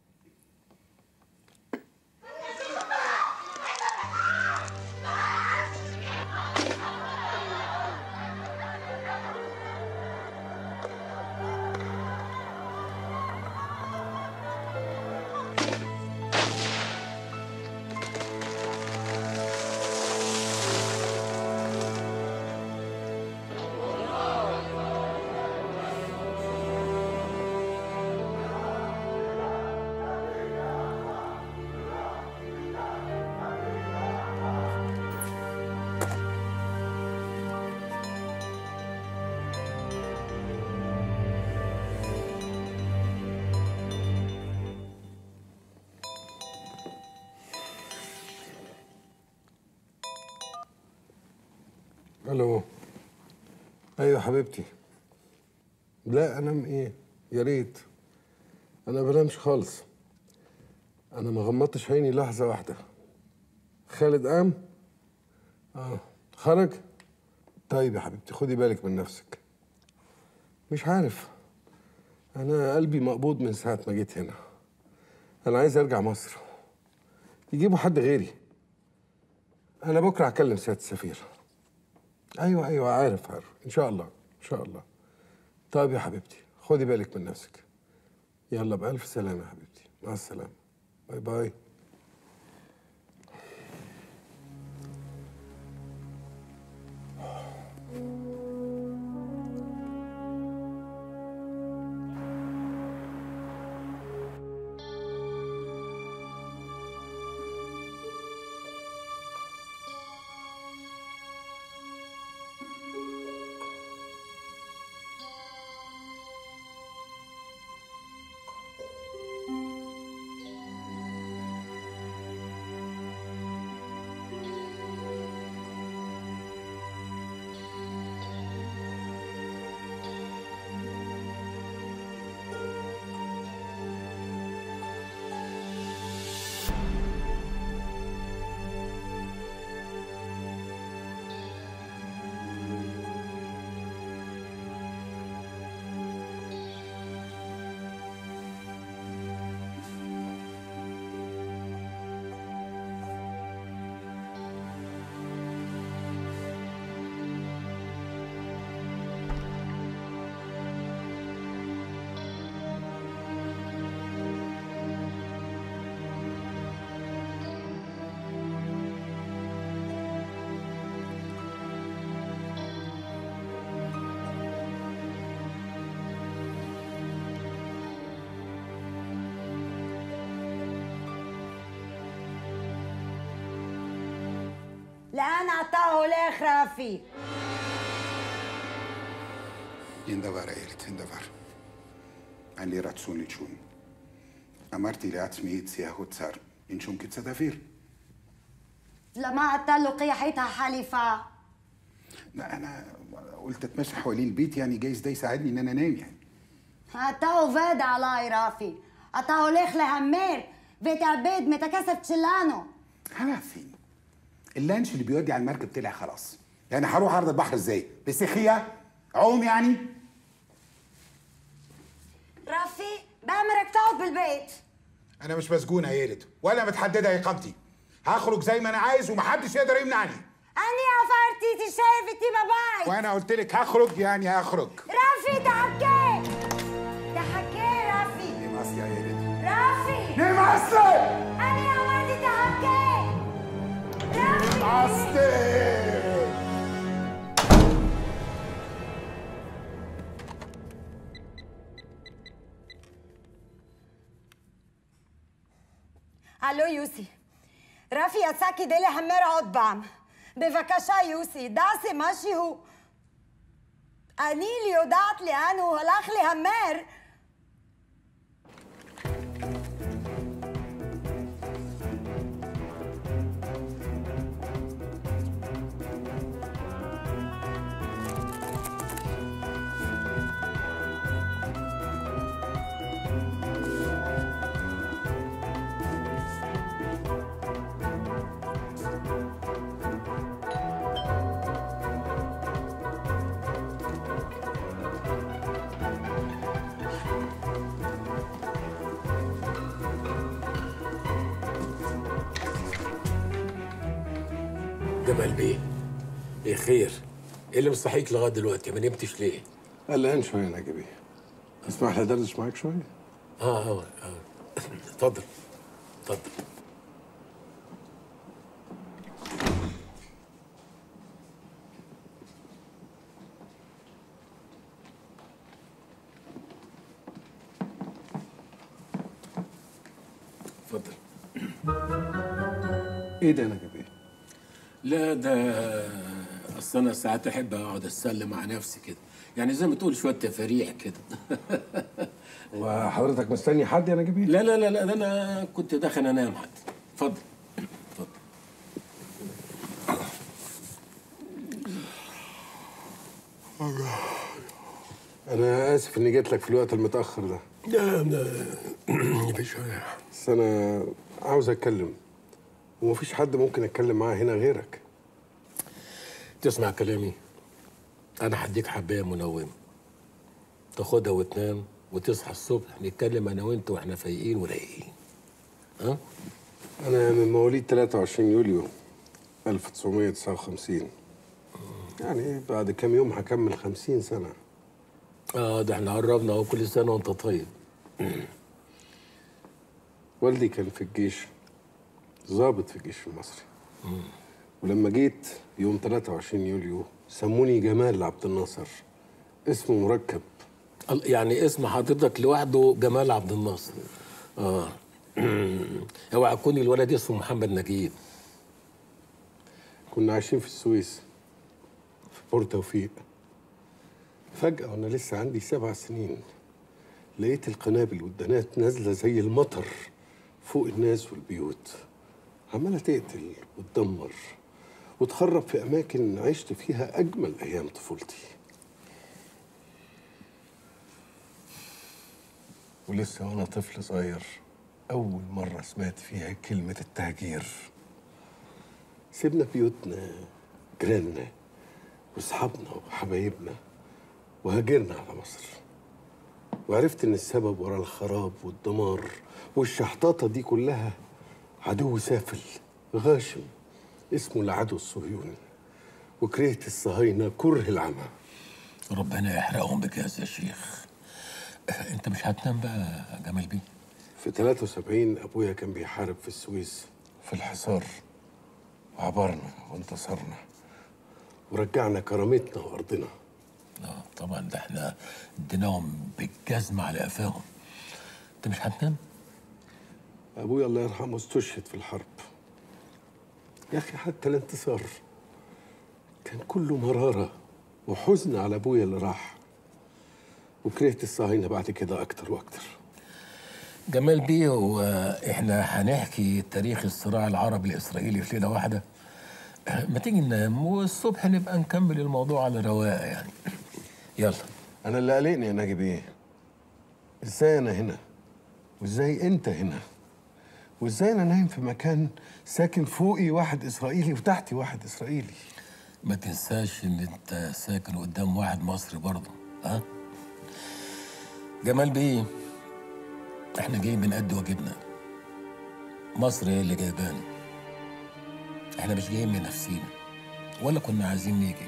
الو ايوه حبيبتي لا انام ايه يا ريت انا بنامش خالص انا ما غمضتش عيني لحظه واحده خالد قام اه خرج طيب يا حبيبتي خدي بالك من نفسك مش عارف انا قلبي مقبوض من ساعه ما جيت هنا انا عايز ارجع مصر يجيبوا حد غيري انا بكره هكلم سياده السفير ايوه ايوه عارف عارف ان شاء الله ان شاء الله طيب يا حبيبتي خدي بالك من نفسك يلا بألف سلامة يا حبيبتي مع السلامة باي باي الآن أعطاه الأخ رافي Indavara Elit, Indavar. Ali racun ličun. Amarti li għatmi tsijahu tsar. Inxun kit sadafir. لما أعطاه قيحتها حليفة لا أنا قلت اتمشى حوالين البيت يعني جايز ده يساعدني إن أنا أنام يعني. أعطاه فاد على رافي أعطاه الأخ لهمير بيت عبيد متكسف تشلانو خلاص اللانش اللي بيودي على المركب طلع خلاص. يعني هروح أرض البحر إزاي؟ بسخية؟ عوم يعني؟ رافي بأمرك تقعد بالبيت أنا مش مسجون يا يالد ولا متحددة إقامتي. هخرج زي ما أنا عايز ومحدش يقدر يمنعني. أني أفرتي تشايف تيما باي وأنا قلت لك هخرج يعني هخرج. رافي تحكي تحكي رافي نيماس يا يالد. رافي نيماس! أني أمرتي تحكي نيماس! الو يوسي رافي יצא כדי להמר עוד פעם. בבקשה, יוסי, דסי, משהו. אני לא יודעת לאן הוא הלך להמר. جمال بيه ايه خير ايه اللي مصحيك لغايه دلوقتي ما نمتش ليه قلقان شويه يا نجيبي اسمح لي ادردش معاك شويه اه اه اه اتفضل اتفضل اتفضل ايه ده يا نجيبي لا ده اصل انا ساعات احب اقعد اتسلى مع نفسي كده يعني زي ما تقول شويه تفاريح كده وحضرتك مستني حد يا نجيبي لا لا لا لا ده انا كنت داخل انام حتى اتفضل انا اسف اني جيت لك في الوقت المتاخر ده لا لا مفيش حاجه بس انا عاوز اتكلم ومفيش حد ممكن اتكلم معاه هنا غيرك تسمع كلامي انا هديك حبايه منومه تاخدها وتنام وتصحى الصبح نتكلم انا وانت واحنا فايقين ورايقين ها انا من مواليد 23 يوليو 1959 يعني بعد كام يوم هكمل 50 سنه اه ده احنا قربنا اهو كل سنه وانت طيب والدي كان في الجيش ضابط في الجيش المصري ولما جيت يوم 23 يوليو سموني جمال عبد الناصر اسمه مركب ال- يعني اسم حضرتك لوحده جمال عبد الناصر اه اوعى يكون الولد اسمه محمد نجيب كنا عايشين في السويس في بور توفيق فجأة وأنا لسه عندي سبع سنين لقيت القنابل والدنات نازلة زي المطر فوق الناس والبيوت عمالة تقتل وتدمر وتخرب في أماكن عشت فيها أجمل أيام طفولتي ولسه وأنا طفل صغير أول مرة سمعت فيها كلمة التهجير سيبنا بيوتنا جيراننا واصحابنا وحبايبنا وهاجرنا على مصر وعرفت ان السبب ورا الخراب والدمار والشحطاطة دي كلها عدو سافل غاشم اسمه العدو الصهيوني وكرهت الصهاينة كره العمى ربنا يحرقهم بكاس يا شيخ آه، انت مش هتنام بقى يا جمال بيه في 73 ابويا كان بيحارب في السويس في الحصار وعبرنا وانتصرنا ورجعنا كرامتنا وارضنا اه طبعا ده احنا اديناهم بالجزمة على قفاهم انت مش هتنام ابويا الله يرحمه استشهد في الحرب يا اخي حتى الانتصار كان كله مرارة وحزن على أبويا اللي راح وكرهت الصهاينة بعد كده أكتر وأكتر جمال بيه واحنا هنحكي تاريخ الصراع العربي الاسرائيلي في ليله واحده ما تيجي ننام والصبح نبقى نكمل الموضوع على رواقه يعني يلا أنا اللي قلقني يا ناجي بيه إزاي أنا هنا وإزاي أنت هنا وإزاي أنا نايم في مكان ساكن فوقي واحد إسرائيلي وتحتي واحد إسرائيلي ما تنساش ان انت ساكن قدام واحد مصري برضه ها جمال بيه احنا جايين بنأدي واجبنا مصر هي اللي جايبانا احنا مش جايين من نفسينا ولا كنا عايزين نيجي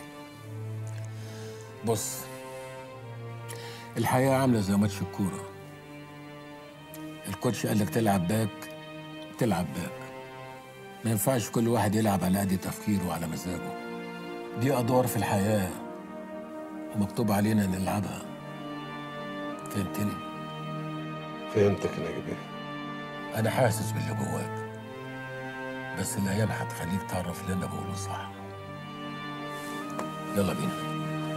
بص الحياة عاملة زي ماتش الكورة الكوتش قال لك تلعب باك تلعب باك ما ينفعش كل واحد يلعب على قد تفكيره وعلى مزاجه دي أدوار في الحياة ومكتوب علينا نلعبها فهمتني؟ فهمتك يا ناجي بيه أنا حاسس باللي جواك بس الأيام هتخليك تعرف اللي أنا بقوله صح يلا بينا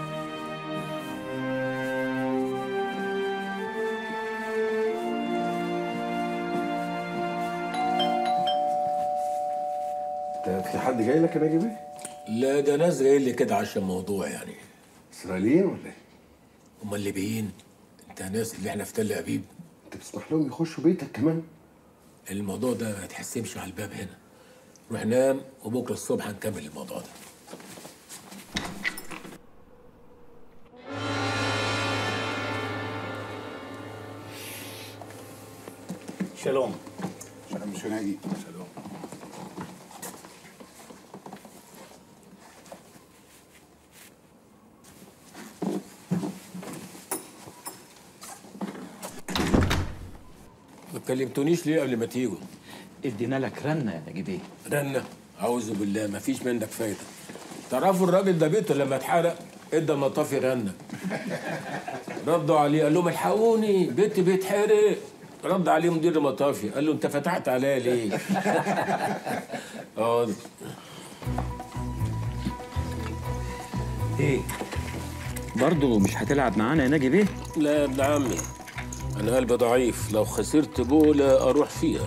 ده في حد جاي لك يا ناجي بيه؟ لا ده ناس جايين لي كده عشان موضوع يعني إسرائيليين ولا إيه؟ هما اللي بيين انت ناس اللي احنا في تل ابيب انت بتسمح لهم يخشوا بيتك كمان الموضوع ده ما يتحسمش على الباب هنا روح نام وبكره الصبح هنكمل الموضوع ده شالوم سلام مش ناجي سلام ما كلمتونيش ليه قبل ما تيجوا ادينا لك رنه يا نجيب ايه رنة أعوذ بالله ما فيش منك فايدة تعرفوا الراجل ده بيته لما اتحرق ادى المطافي رنة ردوا عليه قال لهم الحقوني بيتي بيتحرق رد عليه مدير المطافي قال له انت فتحت عليا ليه؟ اه ايه برضه مش هتلعب معانا يا ناجي بيه لا يا ابن عمي انا قلبي ضعيف لو خسرت بوله اروح فيها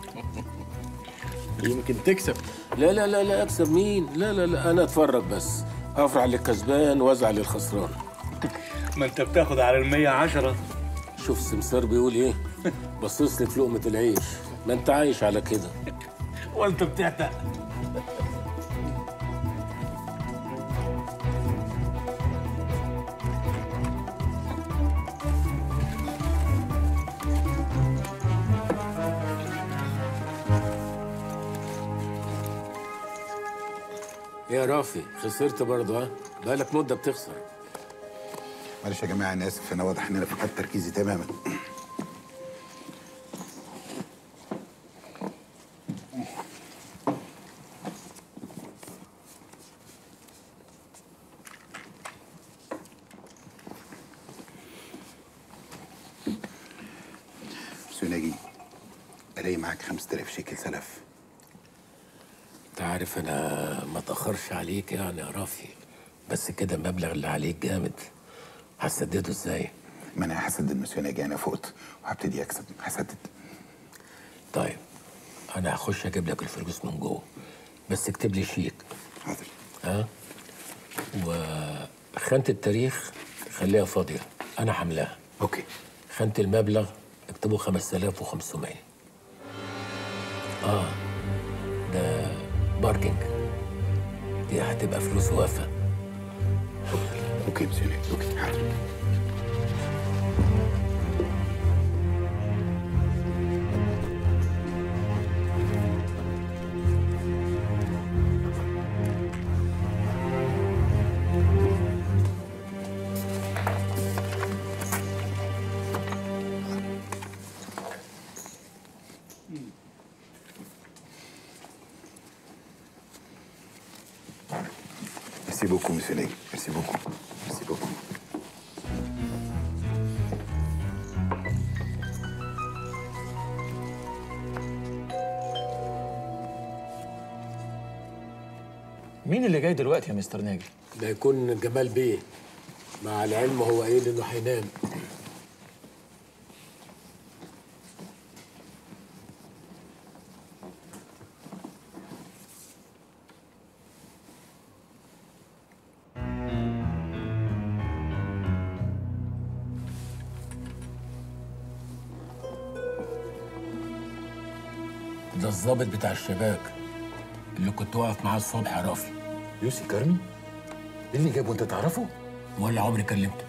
يمكن تكسب لا لا لا لا اكسب مين لا لا لا انا اتفرج بس افرح للكسبان وازعل للخسران ما انت بتاخد على المية عشرة شوف السمسار بيقول ايه بصص لي في لقمه العيش ما انت عايش على كده وانت بتعتق يا رافي خسرت برضه ها بقالك مده بتخسر معلش يا جماعه انا اسف انا واضح ان انا فقدت تركيزي تماما سناجي الاقي معاك 5000 شيكل سلف انت عارف انا ما اتاخرش عليك يعني يا رافي بس كده المبلغ اللي عليك جامد هسدده ازاي ما انا هسدد مسيوناجي انا فقت وهبتدي اكسب هسدد طيب انا هخش اجيب لك الفلوس من جوه بس اكتب لي شيك حاضر ها وخانة التاريخ خليها فاضية أنا حملاها أوكي خانة المبلغ اكتبه 5500 آه ده باركينج دي هتبقى فلوس وافة اوكي مسيوناجي اوكي حاضر Merci beaucoup, monsieur Ney. Merci beaucoup. Merci beaucoup. مين اللي جاي دلوقتي يا مستر ناجي؟ ده يكون جمال بيه مع العلم هو قايل انه هينام ده الظابط بتاع الشباك اللي كنت واقف معاه الصبح يا رافي يوسي كرمي؟ ايه اللي جابه انت تعرفه؟ ولا عمري كلمته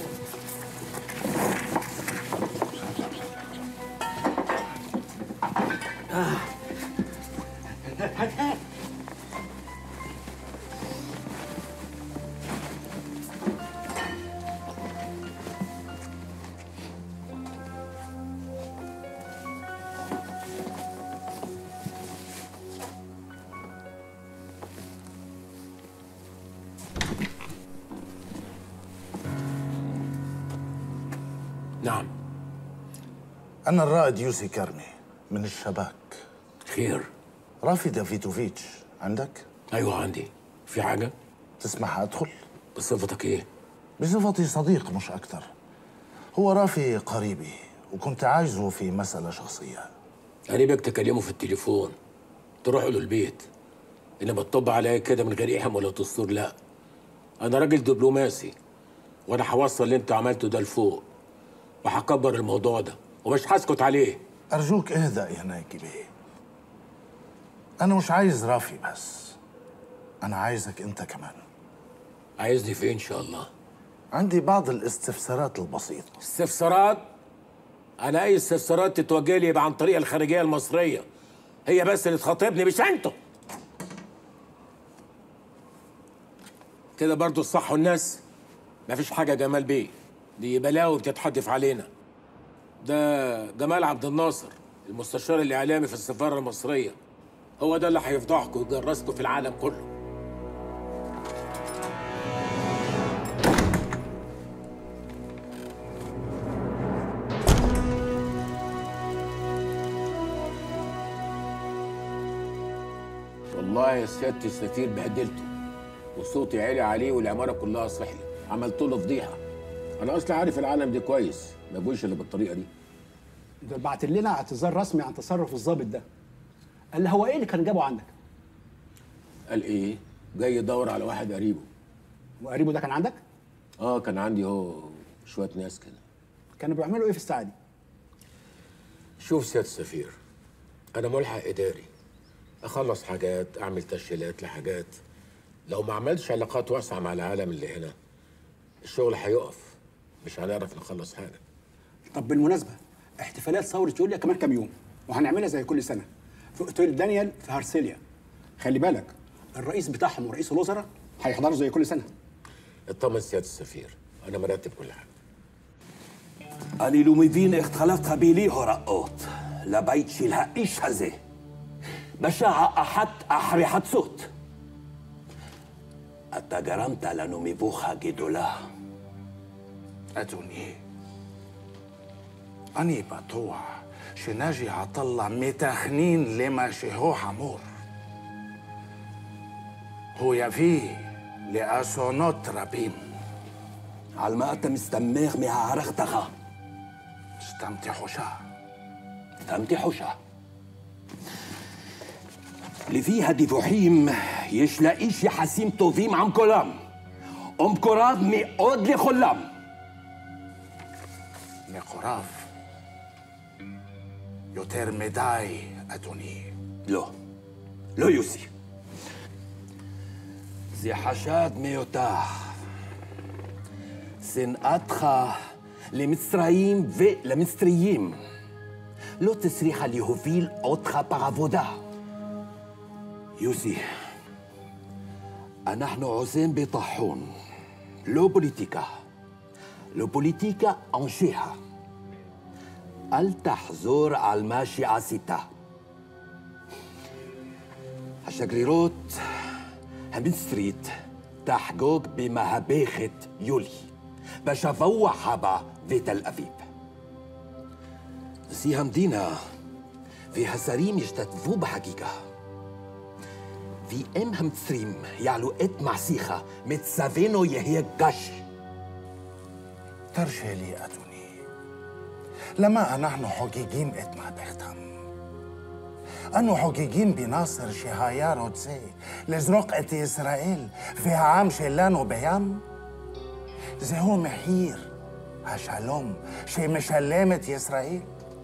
نعم أنا الرائد يوسي كرمي من الشباك خير رافي دافيدوفيتش عندك؟ ايوه عندي في حاجه تسمح أدخل؟ بصفتك ايه بصفتي صديق مش أكتر هو رافي قريبي وكنت عايزه في مسألة شخصية قريبك تكلمه في التليفون تروح له البيت انما تطب عليا كده من غير احم ولا دستور لا انا راجل دبلوماسي وانا هوصل اللي انت عملته ده لفوق وهكبر الموضوع ده ومش هسكت عليه أرجوك اهدأ يا ناجي بيه أنا مش عايز رافي بس أنا عايزك أنت كمان عايزني في إيه إن شاء الله عندي بعض الاستفسارات البسيطة استفسارات انا اي استفسارات تتوجه لي يبقى عن طريق الخارجيه المصريه هي بس اللي تخاطبني مش انتوا كده برضو الصح والناس مفيش حاجه جمال بيه دي بلاوي بتتحدف علينا ده جمال عبد الناصر المستشار الاعلامي في السفاره المصريه هو ده اللي هيفضحكم ويجرسكم في العالم كله والله يا سيادة السفير بهدلته وصوتي عالي عليه والعمارة كلها صحلي عملت له فضيحة أنا أصلا عارف العالم دي كويس ما بقولش إلا بالطريقة دي ده بعت لنا اعتذار رسمي عن تصرف الضابط ده قال لي هو ايه اللي كان جابه عندك قال إيه؟ جاي يدور على واحد قريبه وقريبه ده كان عندك آه كان عندي هو شوية ناس كده كانوا بيعملوا ايه في الساعه دي شوف سيادة السفير أنا ملحق إداري أخلص حاجات أعمل تسجيلات لحاجات لو ما عملتش علاقات واسعة مع العالم اللي هنا الشغل هيقف مش هنعرف نخلص حاجة طب بالمناسبه احتفالات ثوره يوليا كمان كام يوم وهنعملها زي كل سنه في اوتيل دانيال في هارسيليا خلي بالك الرئيس بتاعهم ورئيس الوزراء هيحضروا زي كل سنه اطمن سيادة السفير أنا مرتب كل حاجة אני לא מבין איך התחלפת בלי הוראות לבית של האיש הזה בשעה אחת אחרי חצות. אתה גרמת לנו מבוכה גדולה. أدوني أنا بطوع שנאג'י עטאללה מתכנן למה שהוא חמור. הוא יביא לאסונות רבים. על מה אתה מסתמך מהערכתך? סתם תחושה. סתם תחושה. לפי הדיווחים, יש לאיש יחסים טובים עם כולם, ומקורב מאוד לכולם. מקורב. יותר מדי, אדוני. לא, לא יוסי. זה חשד מיותר. שנאתך למצרים ולמצריים לא תצליחה להוביל אותך בעבודה. יוסי, אנחנו עושים ביטחון, לא פוליטיקה. לא פוליטיקה אנשיה. אל תחזור על מה שעשית. השגרירות המצרית תחגוג במהפכת יולי, בשבוע הבא בתל אביב. נשיא המדינה והשרים ישתתפו בחגיגה. Wie im Hamstrim, יעלו את מעשיך, מצוונו יהיה גש. תרשה לי, אדוני. למה אנחנו חוגגים את מהפכתם? אנו חוגגים בנאסר שהיה רוצה לזרוק את ישראל והעם שלנו בים? זהו מחיר השלום שמשלמת ישראל.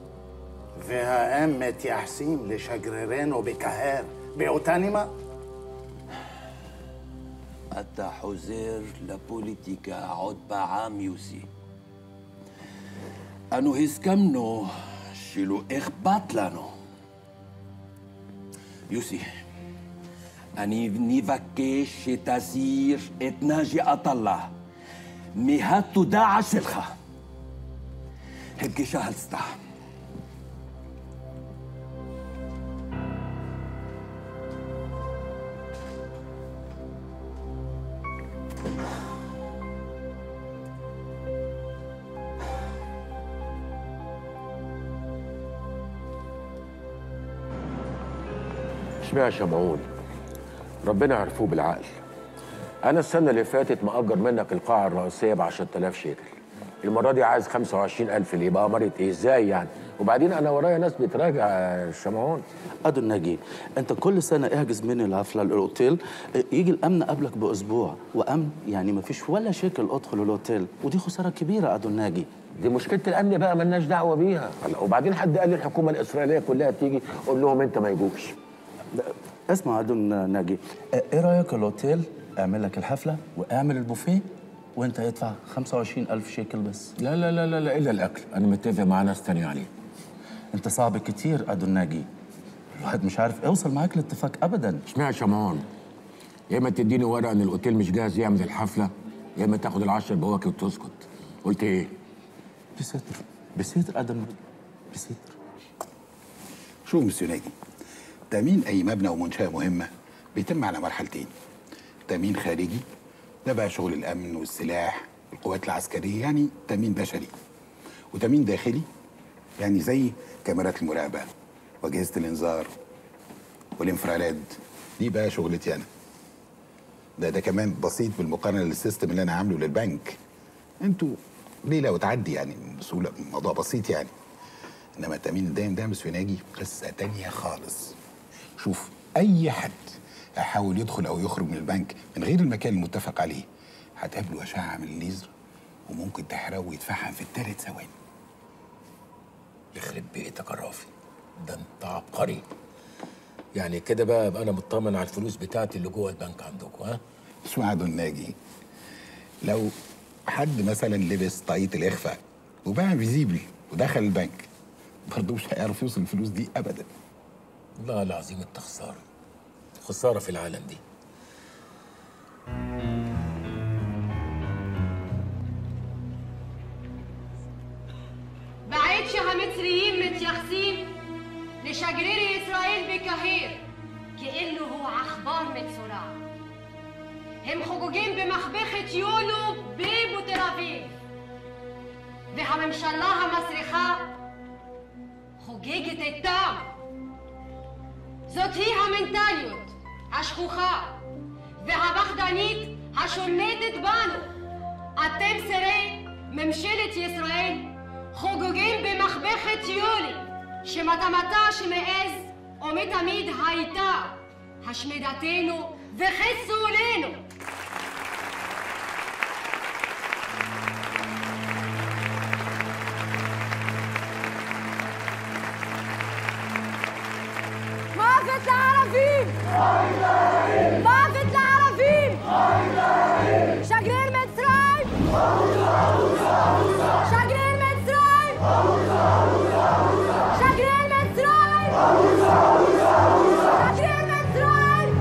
והאם מתייחסים לשגרירנו בקהר באותה נימה? אתה חוזר לפוליטיקה עוד פעם, יוסי. אנו הסכמנו שלא אכפת לנו. יוסי, אני נבקש שתסיר את נאג'י עטאללה מהתודעה שלך. הפגישה הצתה. اسمع يا شمعون ربنا عرفوه بالعقل انا السنه اللي فاتت مأجر منك القاعه الرئيسيه ب 10000 شيكل المره دي عايز 25000 اللي يبقى مرة ايه ازاي يعني وبعدين انا ورايا ناس بتراجع يا شمعون ادو الناجي انت كل سنه احجز مني الحفله الاوتيل يجي الامن قبلك باسبوع وامن يعني ما فيش ولا شيكل ادخل الاوتيل ودي خساره كبيره ادو الناجي دي مشكله الامن بقى ملناش دعوه بيها هلا وبعدين حد قال لي الحكومه الاسرائيليه كلها تيجي قول لهم انت ما يجوش اسمع ادو الناجي ايه رايك الاوتيل اعمل لك الحفله واعمل البوفيه وانت ادفع 25000 شيكل بس لا لا لا لا, لا الا الاكل انا متفق مع ناس تانية عليه انت صعب كتير ادو الناجي الواحد مش عارف اوصل معاك لاتفاق ابدا اسمع يا شمعون يا اما تديني ورقه ان الاوتيل مش جاهز يعمل الحفله يا اما تاخد العشر بواكي وتسكت قلت ايه بستر بستر ادو الناجي بستر شوف مسيو ناجي تأمين أي مبنى ومنشأة مهمة بيتم على مرحلتين تأمين خارجي ده بقى شغل الأمن والسلاح القوات العسكرية يعني تأمين بشري وتأمين داخلي يعني زي كاميرات المراقبة وأجهزة الإنذار والانفرارات دي بقى شغلتي أنا ده ده كمان بسيط بالمقارنة للسيستم اللي أنا عامله للبنك انتوا ليلة وتعدي يعني بسهولة الموضوع بسيط يعني انما التامين الدائم ده مش ناجي قصه تانية خالص شوف اي حد هيحاول يدخل او يخرج من البنك من غير المكان المتفق عليه هتقابله اشعه من الليزر وممكن تحرقه ويتفحم في الثلاث ثواني يخرب بيتك يا رافي ده انت عبقري يعني كده بقى ابقى انا مطمن على الفلوس بتاعتي اللي جوه البنك عندكم ها اسمع يا دون ناجي لو حد مثلا لبس طاقية الإخفاء وبقى فيزيبل ودخل البنك برضه مش هيعرف يوصل الفلوس دي أبدا والله العظيم انت خساره خساره في العالم دي بعيد مصريين متيخسين لشجرير إسرائيل بكهير كأنه هو أخبار متسورع هم חוגגים במחבכת יולו ביב ותל אביב והממשלה המסריחה חוגגת איתם זאת היא המנטליות השכוחה והפחדנית השולטת בנו אתם שרי ממשלת ישראל חוגגים במחבכת יולי שמטמתה שמאז ומתמיד הייתה השמדתנו וחיסולנו מוות לערבים! מוות לערבים! שגריר מצרים! שגריר מצרים! שגריר מצרים! שגריר מצרים!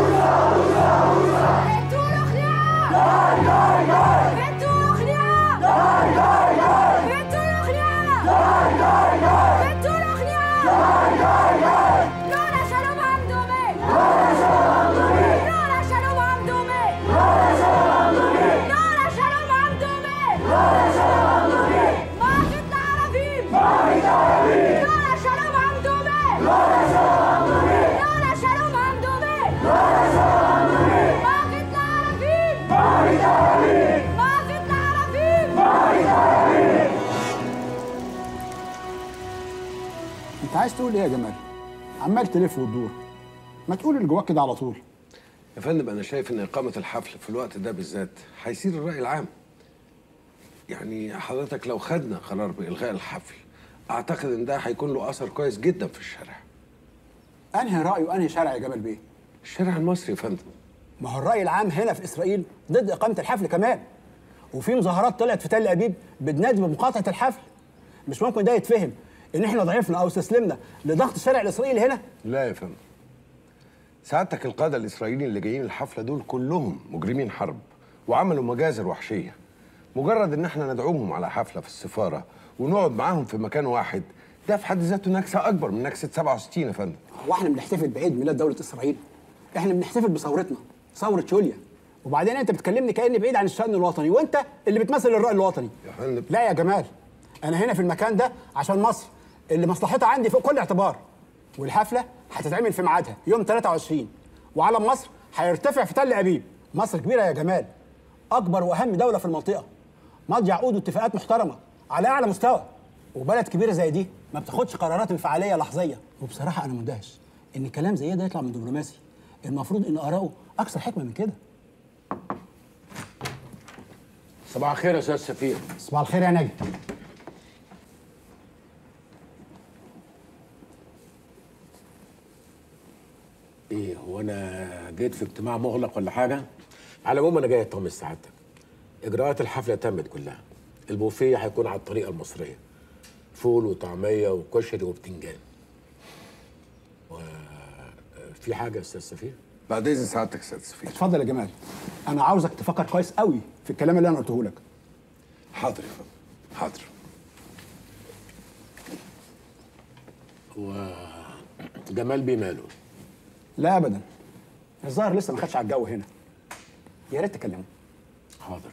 ביתור אוכליה! ביתור אוכליה! ביתור אוכליה! ביתור אוכליה! לא לשלום המדומה! לא انت عايز تقول ايه يا جمال عمال تلف وتدور ما تقول اللي جواك كده على طول يا فندم انا شايف ان اقامه الحفل في الوقت ده بالذات هيصير الراي العام يعني حضرتك لو خدنا قرار بالغاء الحفل اعتقد ان ده هيكون له اثر كويس جدا في الشارع انهي راي وانهي شارع يا جمال بيه الشارع المصري يا فندم ما هو الراي العام هنا في اسرائيل ضد اقامه الحفل كمان وفي مظاهرات طلعت في تل ابيب بتنادي بمقاطعه الحفل مش ممكن ده يتفهم ان احنا ضعفنا او استسلمنا لضغط الشارع الاسرائيلي هنا لا يا فندم سعادتك القاده الاسرائيليين اللي جايين الحفله دول كلهم مجرمين حرب وعملوا مجازر وحشيه مجرد ان احنا ندعوهم على حفله في السفاره ونقعد معاهم في مكان واحد ده في حد ذاته نكسه اكبر من نكسه 67 يا فندم هو احنا بنحتفل بعيد ميلاد دوله اسرائيل احنا بنحتفل بثورتنا ثوره شوليا وبعدين انت بتكلمني كاني بعيد عن الشان الوطني وانت اللي بتمثل الراي الوطني يا فندم لا يا جمال انا هنا في المكان ده عشان مصر اللي مصلحتها عندي فوق كل اعتبار والحفله هتتعمل في ميعادها يوم 23 وعلم مصر هيرتفع في تل ابيب مصر كبيره يا جمال اكبر واهم دوله في المنطقه ماضي عقود واتفاقات محترمه على اعلى مستوى وبلد كبيره زي دي ما بتاخدش قرارات انفعاليه لحظيه وبصراحه انا مندهش ان كلام زي ده يطلع من دبلوماسي المفروض ان اراءه اكثر حكمه من كده صباح الخير يا استاذ سفير صباح الخير يا نجم ايه هو انا جيت في اجتماع مغلق ولا حاجه على العموم انا جاي اطمن سعادتك اجراءات الحفله تمت كلها البوفيه هيكون على الطريقه المصريه فول وطعميه وكشري وبتنجان و... في حاجه يا استاذ سفير بعد اذن سعادتك يا استاذ سفير اتفضل يا جمال انا عاوزك تفكر كويس قوي في الكلام اللي انا قلته لك حاضر يا فندم حاضر هو جمال بيه ماله لا ابدا الظاهر لسه ما خدش على الجو هنا يا ريت تكلمه حاضر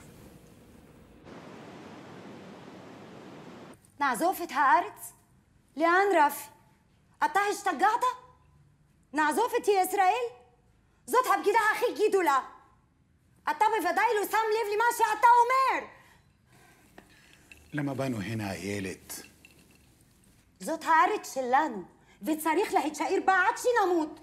נעזוב הארץ? לאן רפי? אתה השתגעת? נעזוב את ישראל? זאת הבגידה הכי גדולה. אתה בוודאי לא שם לב למה שאתה אומר. למה באנו הנה, איילת? זאת הארץ שלנו, וצריך להישאר בה עד שנמות.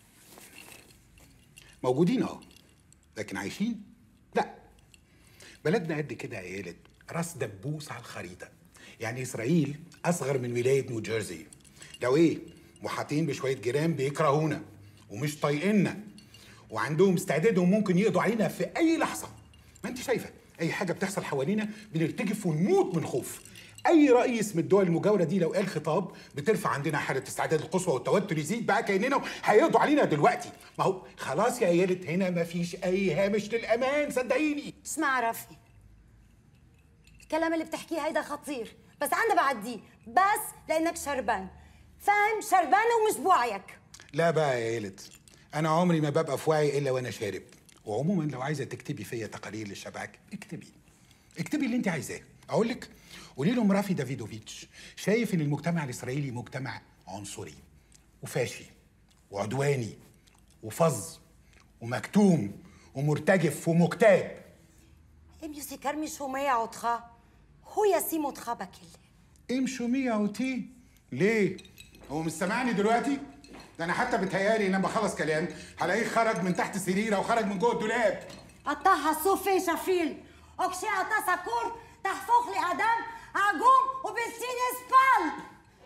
موجودين اهو لكن عايشين؟ لا بلدنا قد كده يا ايالت راس دبوس على الخريطه يعني اسرائيل اصغر من ولايه نيوجيرسي لو ايه محاطين بشويه جيران بيكرهونا ومش طايقيننا وعندهم استعداد وممكن يقضوا علينا في اي لحظه ما انت شايفه اي حاجه بتحصل حوالينا بنرتجف ونموت من خوف اي رئيس من الدول المجاوره دي لو قال خطاب بترفع عندنا حاله استعداد القصوى والتوتر يزيد بقى كاننا هيقضوا علينا دلوقتي ما هو خلاص يا عيالة هنا ما فيش اي هامش للامان صدقيني اسمع رفي الكلام اللي بتحكيه هيدا خطير بس انا بعديه بس لانك شربان فاهم شربان ومش بوعيك لا بقى يا عيالة انا عمري ما ببقى في وعي الا وانا شارب وعموما لو عايزه تكتبي فيا تقارير للشبعك اكتبي اكتبي اللي انت عايزاه اقول لك قولي لهم رافي دافيدوفيتش شايف ان المجتمع الاسرائيلي مجتمع عنصري وفاشي وعدواني وفظ ومكتوم ومرتجف ومكتاب אם יוסי מי שומע אותך, הוא ישים אותך בכלא. ام شومية اوتي ليه؟ هو مش سامعني دلوقتي؟ ده انا حتى بتهيالي لما اخلص كلام هلاقيه خرج من تحت السريره وخرج من جوه الدولاب אתה הסופי שפיל, או כשאתה סקור, תהפוך לאדם עגום ובלתי נסבל.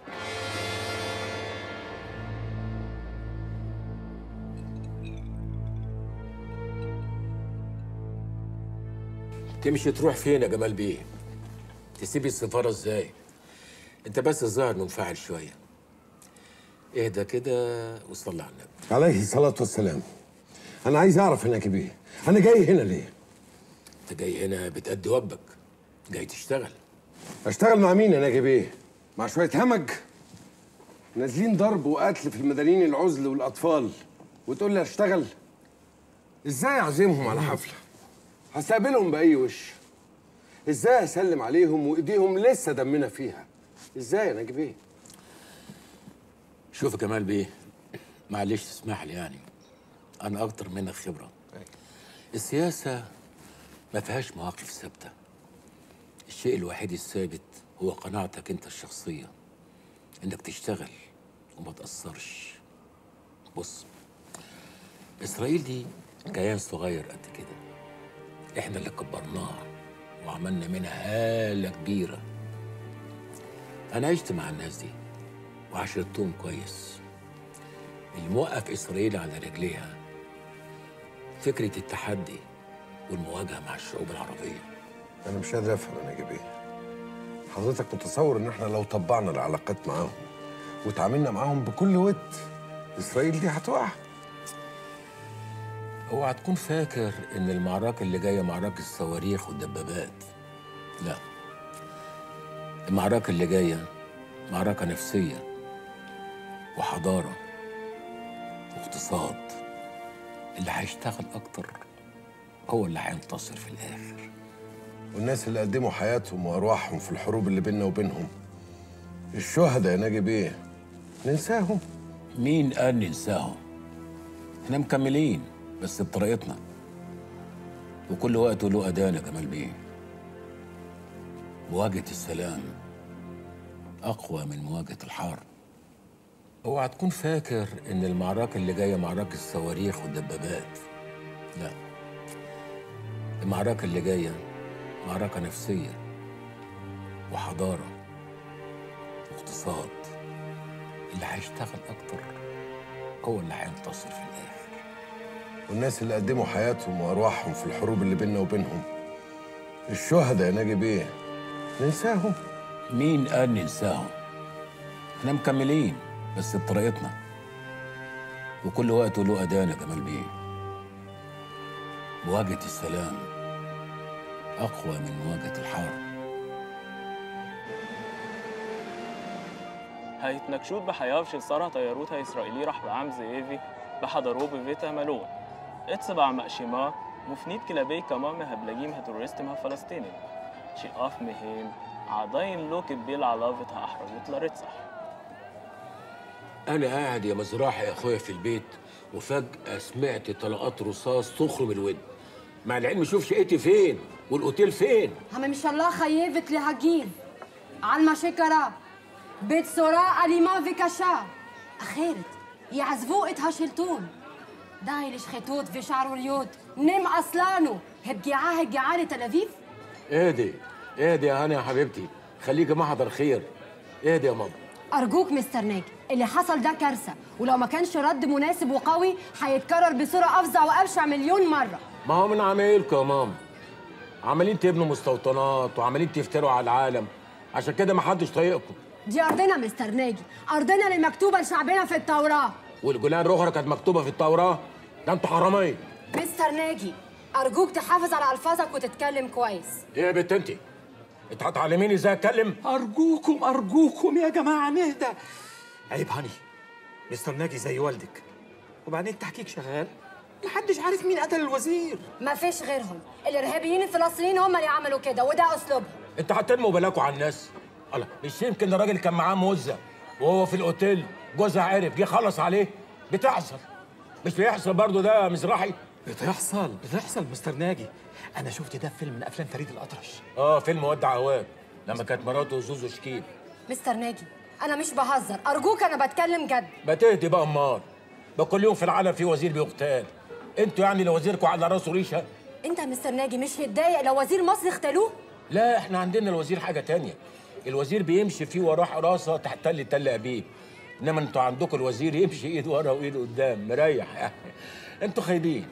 تمشي تروح فين يا جمال بيه تسيبي السفاره ازاي انت بس الظاهر منفعل شويه اهدى كده وصلي على النبي عليه الصلاة والسلام أنا عايز أعرف هناك بيه أنا جاي هنا ليه؟ انت جاي هنا بتأدي واجبك جاي تشتغل أشتغل مع مين يا ناجي بيه؟ مع شوية همج؟ نازلين ضرب وقتل في المدنيين العزل والأطفال وتقول لي أشتغل؟ إزاي أعزمهم على حفلة؟ هستقبلهم بأي وش؟ إزاي أسلم عليهم وإيديهم لسه دمنا فيها؟ إزاي يا ناجي بيه؟ شوف يا كمال بيه معلش تسمح لي يعني انا اكتر منك خبره السياسه ما فيهاش مواقف ثابته الشيء الوحيد الثابت هو قناعتك انت الشخصيه انك تشتغل وما تأثرش بص اسرائيل دي كيان صغير قد كده احنا اللي كبرناها وعملنا منها هالة كبيرة انا عشت مع الناس دي وعشرتهم كويس الموقف اسرائيل على رجليها فكرة التحدي والمواجهة مع الشعوب العربية انا مش قادر افهم انا جبيه حضرتك متصور ان احنا لو طبعنا العلاقات معاهم وتعاملنا معاهم بكل ود اسرائيل دي هتقع اوعى تكون فاكر ان المعركة اللي جاية معركة الصواريخ والدبابات لا المعركة اللي جاية معركة نفسية وحضارة واقتصاد اللي هيشتغل أكتر هو اللي هينتصر في الآخر والناس اللي قدموا حياتهم وارواحهم في الحروب اللي بيننا وبينهم الشهداء يا ناجي بيه ننساهم مين قال ننساهم احنا مكملين بس بطريقتنا وكل وقت له أذان يا جمال بيه مواجهة السلام أقوى من مواجهة الحرب اوعى تكون فاكر إن المعركة اللي جاية معركة الصواريخ والدبابات لا المعركة اللي جاية معركة نفسية وحضارة واقتصاد اللي هيشتغل أكتر هو اللي هينتصر في الآخر والناس اللي قدموا حياتهم وارواحهم في الحروب اللي بيننا وبينهم الشهداء يا ناجي بيه ننساهم مين قال ننساهم احنا مكملين بس بطريقتنا وكل وقت له أذان يا جمال بيه مواجهة السلام أقوى من مواجهة الحرب ההתנגשות בחייו של שר התיירות הישראלי רחבעם זאבי בחדרו בבית המלון. אצבע מאשימה מופנית כלפי כמה מהבלגים הטרוריסטים הפלסטינים, שאף מהם עדיין לא קיבל עליו את האחריות לרצח. أنا قاعد يا مزراحي يا أخويا في البيت وفجأة سمعت طلقات رصاص تخرم الود مع العلم شوف شقتي فين والأوتيل فين הממשלה חייבת להגיב על מה שקרה בצורה אלימה וקשה. אחרת יעזבו את השלטון. די לשחיתות ושערוריות, נמאס לנו. הפגיעה הגיעה לתל אביב? اهدي اهدي يا هاني يا حبيبتي خليكي محضر خير اهدي يا ماما أرجوك مستر ناجي اللي حصل ده كارثة ولو ما كانش رد مناسب وقوي هيتكرر بصورة أفظع وأبشع مليون مرة ما هو من عمايلكم يا ماما عمالين تبنوا مستوطنات وعمالين تفتروا على العالم عشان كده ما حدش طايقكم دي أرضنا مستر ناجي أرضنا اللي مكتوبة لشعبنا في التوراة والجولان رخرة كانت مكتوبة في التوراة ده انتوا حرامية مستر ناجي أرجوك تحافظ على ألفاظك وتتكلم كويس ايه يا بنت انت انت هتعلميني ازاي اتكلم أرجوكم أرجوكم يا جماعة نهدى عيب هاني مستر ناجي زي والدك وبعدين تحقيق شغال محدش عارف مين قتل الوزير ما فيش غيرهم الإرهابيين الفلسطينيين هم اللي عملوا كده وده أسلوبهم انت هتنموا بلاكوا على الناس الله مش يمكن الراجل كان معاه موزة وهو في الاوتيل جوزها عرف جه خلص عليه بتحصل مش بيحصل برضه ده يا مزراحي بتحصل بتحصل مستر ناجي أنا شفت ده في فيلم من أفلام فريد الأطرش اه فيلم ودع هواك لما كانت مراته زوزو شكيب مستر ناجي أنا مش بهزر أرجوك أنا بتكلم جد ما تهدي بقى امال بقى كل يوم في العالم في وزير بيغتال انتوا يعني لو وزيركم على راسه ريشه أنت يا مستر ناجي مش هتضايق لو وزير مصر اغتالوه لا احنا عندنا الوزير حاجه تانية الوزير بيمشي فيه وراه حراسه تحتل تل ابيب انما انتوا عندكم الوزير يمشي ايد ورا وايد قدام مريح يعني انتوا خايبين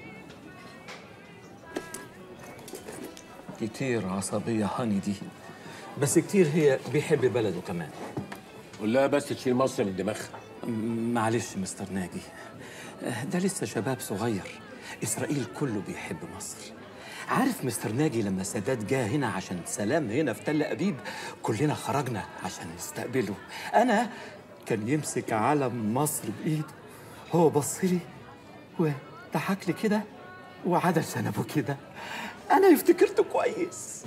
كتير عصبية هاني دي بس كتير هي بيحب بلده كمان قول لها بس تشيل مصر من دماغها معلش مستر ناجي ده لسه شباب صغير إسرائيل كله بيحب مصر عارف مستر ناجي لما سادات جه هنا عشان سلام هنا في تل أبيب كلنا خرجنا عشان نستقبله أنا كان يمسك علم مصر بإيده هو بص لي وضحك لي كده وعدل شنبه كده أنا افتكرته كويس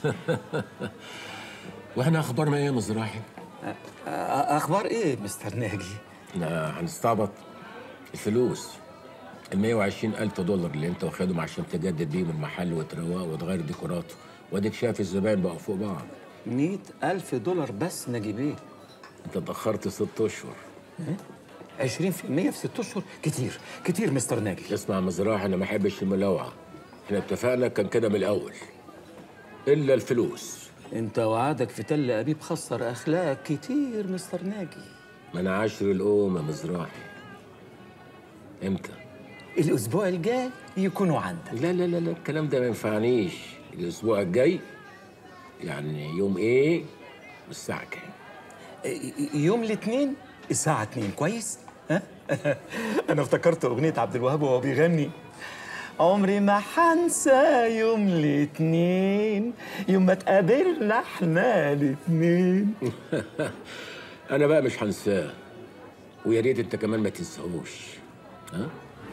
واحنا اخبارنا ايه يا مزراحي؟ أخبار إيه مستر ناجي؟ لا هنستعبط الفلوس ال 120 ألف دولار اللي أنت واخدهم عشان تجدد بيهم المحل وتروقه وتغير ديكوراته واديك شايف الزباين بقوا فوق بعض مئة ألف دولار بس نجيبيه انت اتاخرت ست اشهر 20% في ست اشهر كتير كتير مستر ناجي اسمع مزراح انا ما احبش الملاوعه احنا اتفقنا كان كده من الاول الا الفلوس انت وعدك في تل ابيب خسر اخلاق كتير مستر ناجي ما انا عاشر الام يا مزراحي امتى الاسبوع الجاي يكونوا عندك لا لا لا لا الكلام ده ما ينفعنيش الاسبوع الجاي يعني يوم ايه والساعه كام يوم الاثنين الساعة 2 كويس؟ ها؟ أنا افتكرت أغنية عبد الوهاب وهو بيغني عمري ما حنسى يوم الاثنين يوم ما اتقابلنا احنا الاثنين انا بقى مش هنساه ويا ريت انت كمان ما تنساهوش ها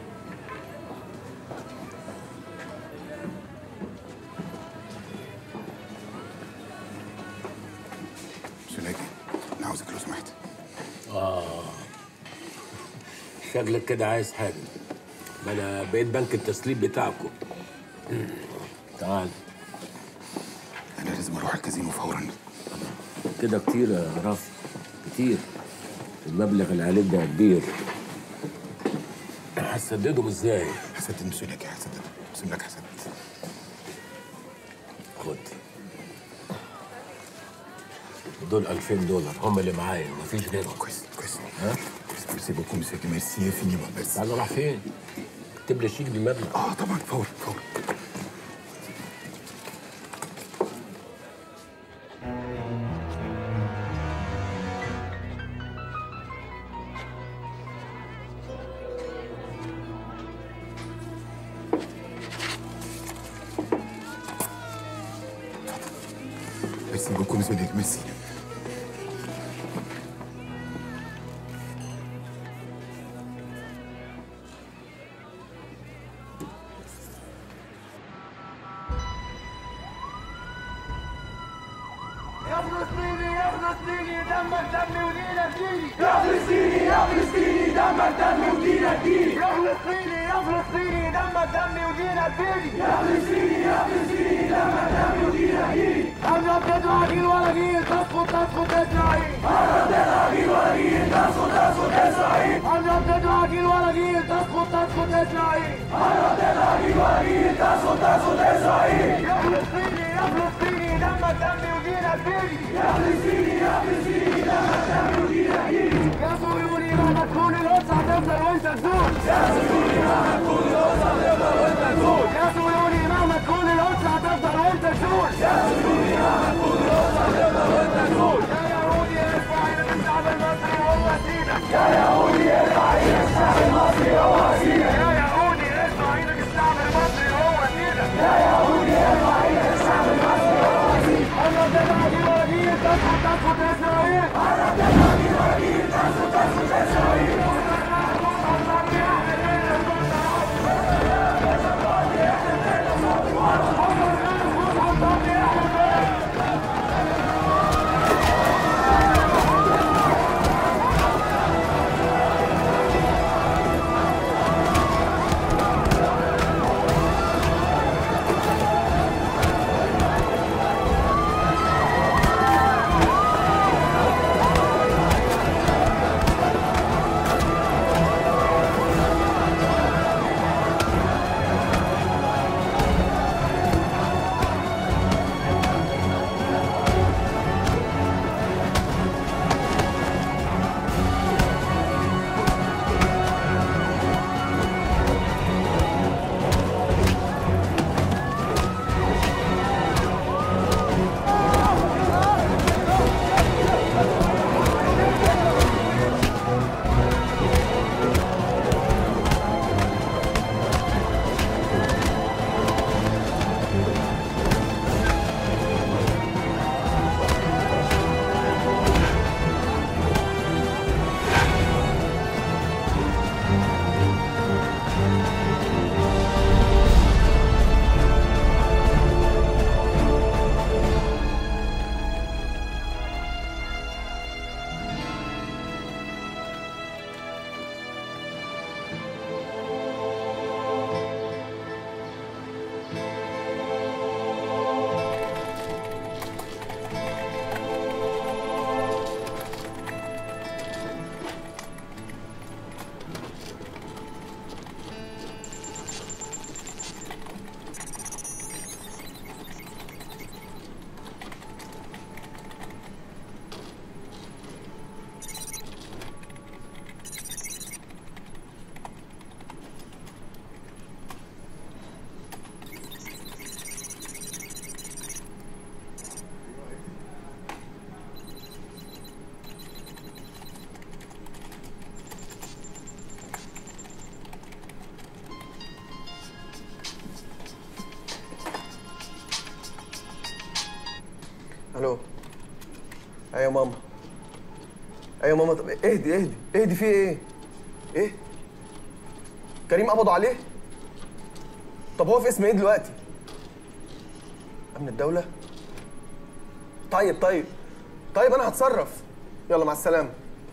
سلاجي انا عاوزك لو سمحت اه شكلك كده عايز حاجه ما انا بقيت بنك التسليم بتاعكم تعال انا لازم اروح الكازينو فورا كده كتير يا رافي كتير المبلغ اللي عليك ده كبير هتسددهم ازاي؟ هسدد سلاجي هسدد اقسم لك هسدد خد دول 2000 دولار هم اللي معايا مفيش غيرهم كويس كويس ها؟ ميرسي بوكو مسيو ميرسي انفينيمون بس عايز اروح فين؟ اكتب لي شيك بالمبلغ اه طبعا فور فور ميرسي بوكو مسيو ميرسي يا فلسطيني يا فلسطيني دمك دمي ودينك ديني يا فلسطيني يا فلسطيني دمك دمي ودينك ديني يا فلسطيني يا فلسطيني دمك دمي ودينك ديني يا فلسطيني يا فلسطيني دمك دمي ودينك ديني أمرك تدعى جيل ورا جيل تسقط تسقط إسرائيل أمرك تدعى جيل ورا جيل تسقط تسقط إسرائيل أمرك تدعى جيل ورا جيل تسقط تسقط إسرائيل أمرك تدعى جيل ورا جيل تسقط تسقط إسرائيل يا فلسطيني يا فلسطيني دمك دمي ودينك ديني يا فلسطيني يا فلسطيني دمك دمي ودينك ديني يا صهيوني مهما تكون القدس هتفضل وانت تزول يا صهيوني مهما تكون القدس هتفضل وانت تزول يا صهيوني مهما تكون القدس هتفضل وانت تزول يا صهيوني مهما تكون القدس هتفضل وانت تزول يا يهودي ارفع ايدك الشعب المصري وهو سيدك يا يهودي ارفع ايدك الشعب المصري وهو سيدك يا يهودي ارفع ايدك الشعب المصري وهو سيدك يا يهودي ارفع ايدك الشعب المصري وهو سيدك الله تبعك الوجيه تسقط تسقط اسرائيل الله تبعك الوجيه تسقط تسقط اسرائيل ايوه ماما ايوه ماما طب اهدي اهدي اهدي في ايه ايه كريم قبضوا عليه طب هو في اسم ايه دلوقتي امن الدوله طيب طيب طيب انا هتصرف يلا مع السلامه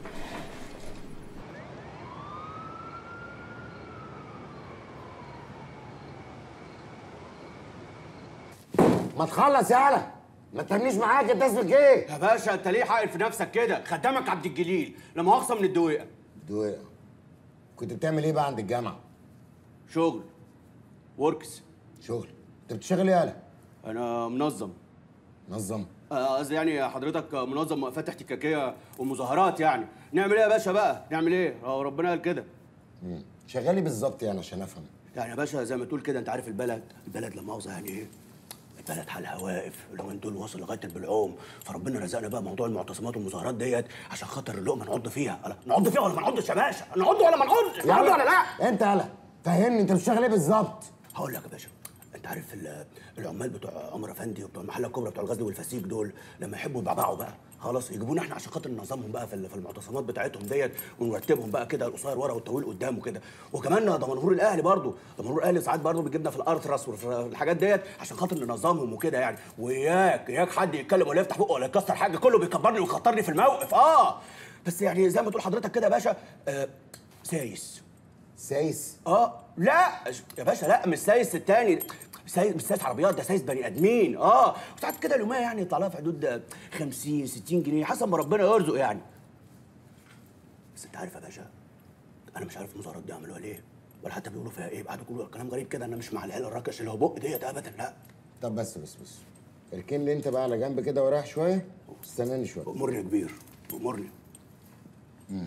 ما تخلص يالا ما تتنيش معاك انت اسمك ايه؟ يا باشا انت ليه حاقل في نفسك كده خدامك عبد الجليل لا مؤاخذه من الدويقه دويقة كنت بتعمل ايه بقى عند الجامعة؟ شغل وركس شغل انت بتشتغل ايه يالا؟ انا منظم منظم آه، قصدي يعني حضرتك منظم وقفات احتكاكيه ومظاهرات يعني نعمل ايه يا باشا بقى نعمل ايه هو ربنا قال كده مم. شغال ايه بالظبط يعني عشان افهم يعني يا باشا زي ما تقول كده انت عارف البلد البلد لا مؤاخذه يعني ايه البلد حالها واقف اليومين دول واصل لغايه البلعوم فربنا رزقنا بقى موضوع المعتصمات والمظاهرات ديت عشان خاطر اللقمه نعض فيها لا، نعض فيها ولا ما نعضش يا باشا نعض ولا ما نعضش نعض ولا لا انت يالا فهمني انت بتشتغل ايه بالظبط؟ هقول لك يا باشا انت عارف ال- العمال بتوع عمر افندي وبتوع المحله الكبرى بتوع الغزل والفسيخ دول لما يحبوا يبعبعوا بقى خلاص يجيبونا احنا عشان خاطر ننظمهم بقى في ال- في المعتصمات بتاعتهم ديت ونرتبهم بقى كده القصير ورا والطويل قدام وكده وكمان دمنهور الاهلي برضو دمنهور الاهلي ساعات برضو بيجيبنا في الارترس وفي الحاجات ديت عشان خاطر ننظمهم وكده يعني وياك اياك حد يتكلم ولا يفتح بقه ولا يكسر حاجه كله بيكبرني ويخطرني في الموقف اه بس يعني زي ما تقول حضرتك كده يا باشا آه سايس سايس اه لا يا باشا لا مش سايس التاني سايس مش سايس عربيات ده سايس بني ادمين اه وساعات كده اليوميه يعني يطلع لها في حدود 50 60 جنيه حسب ما ربنا يرزق يعني بس انت عارف يا باشا انا مش عارف المظاهرات دي عملوها ليه ولا حتى بيقولوا فيها ايه قعدوا يقولوا كلام غريب كده انا مش مع العيال الركش اللي هو بق ديت ابدا لا طب بس بس بس اركن لي انت بقى على جنب كده ورايح شويه استناني شويه امرني يا كبير امرني مم.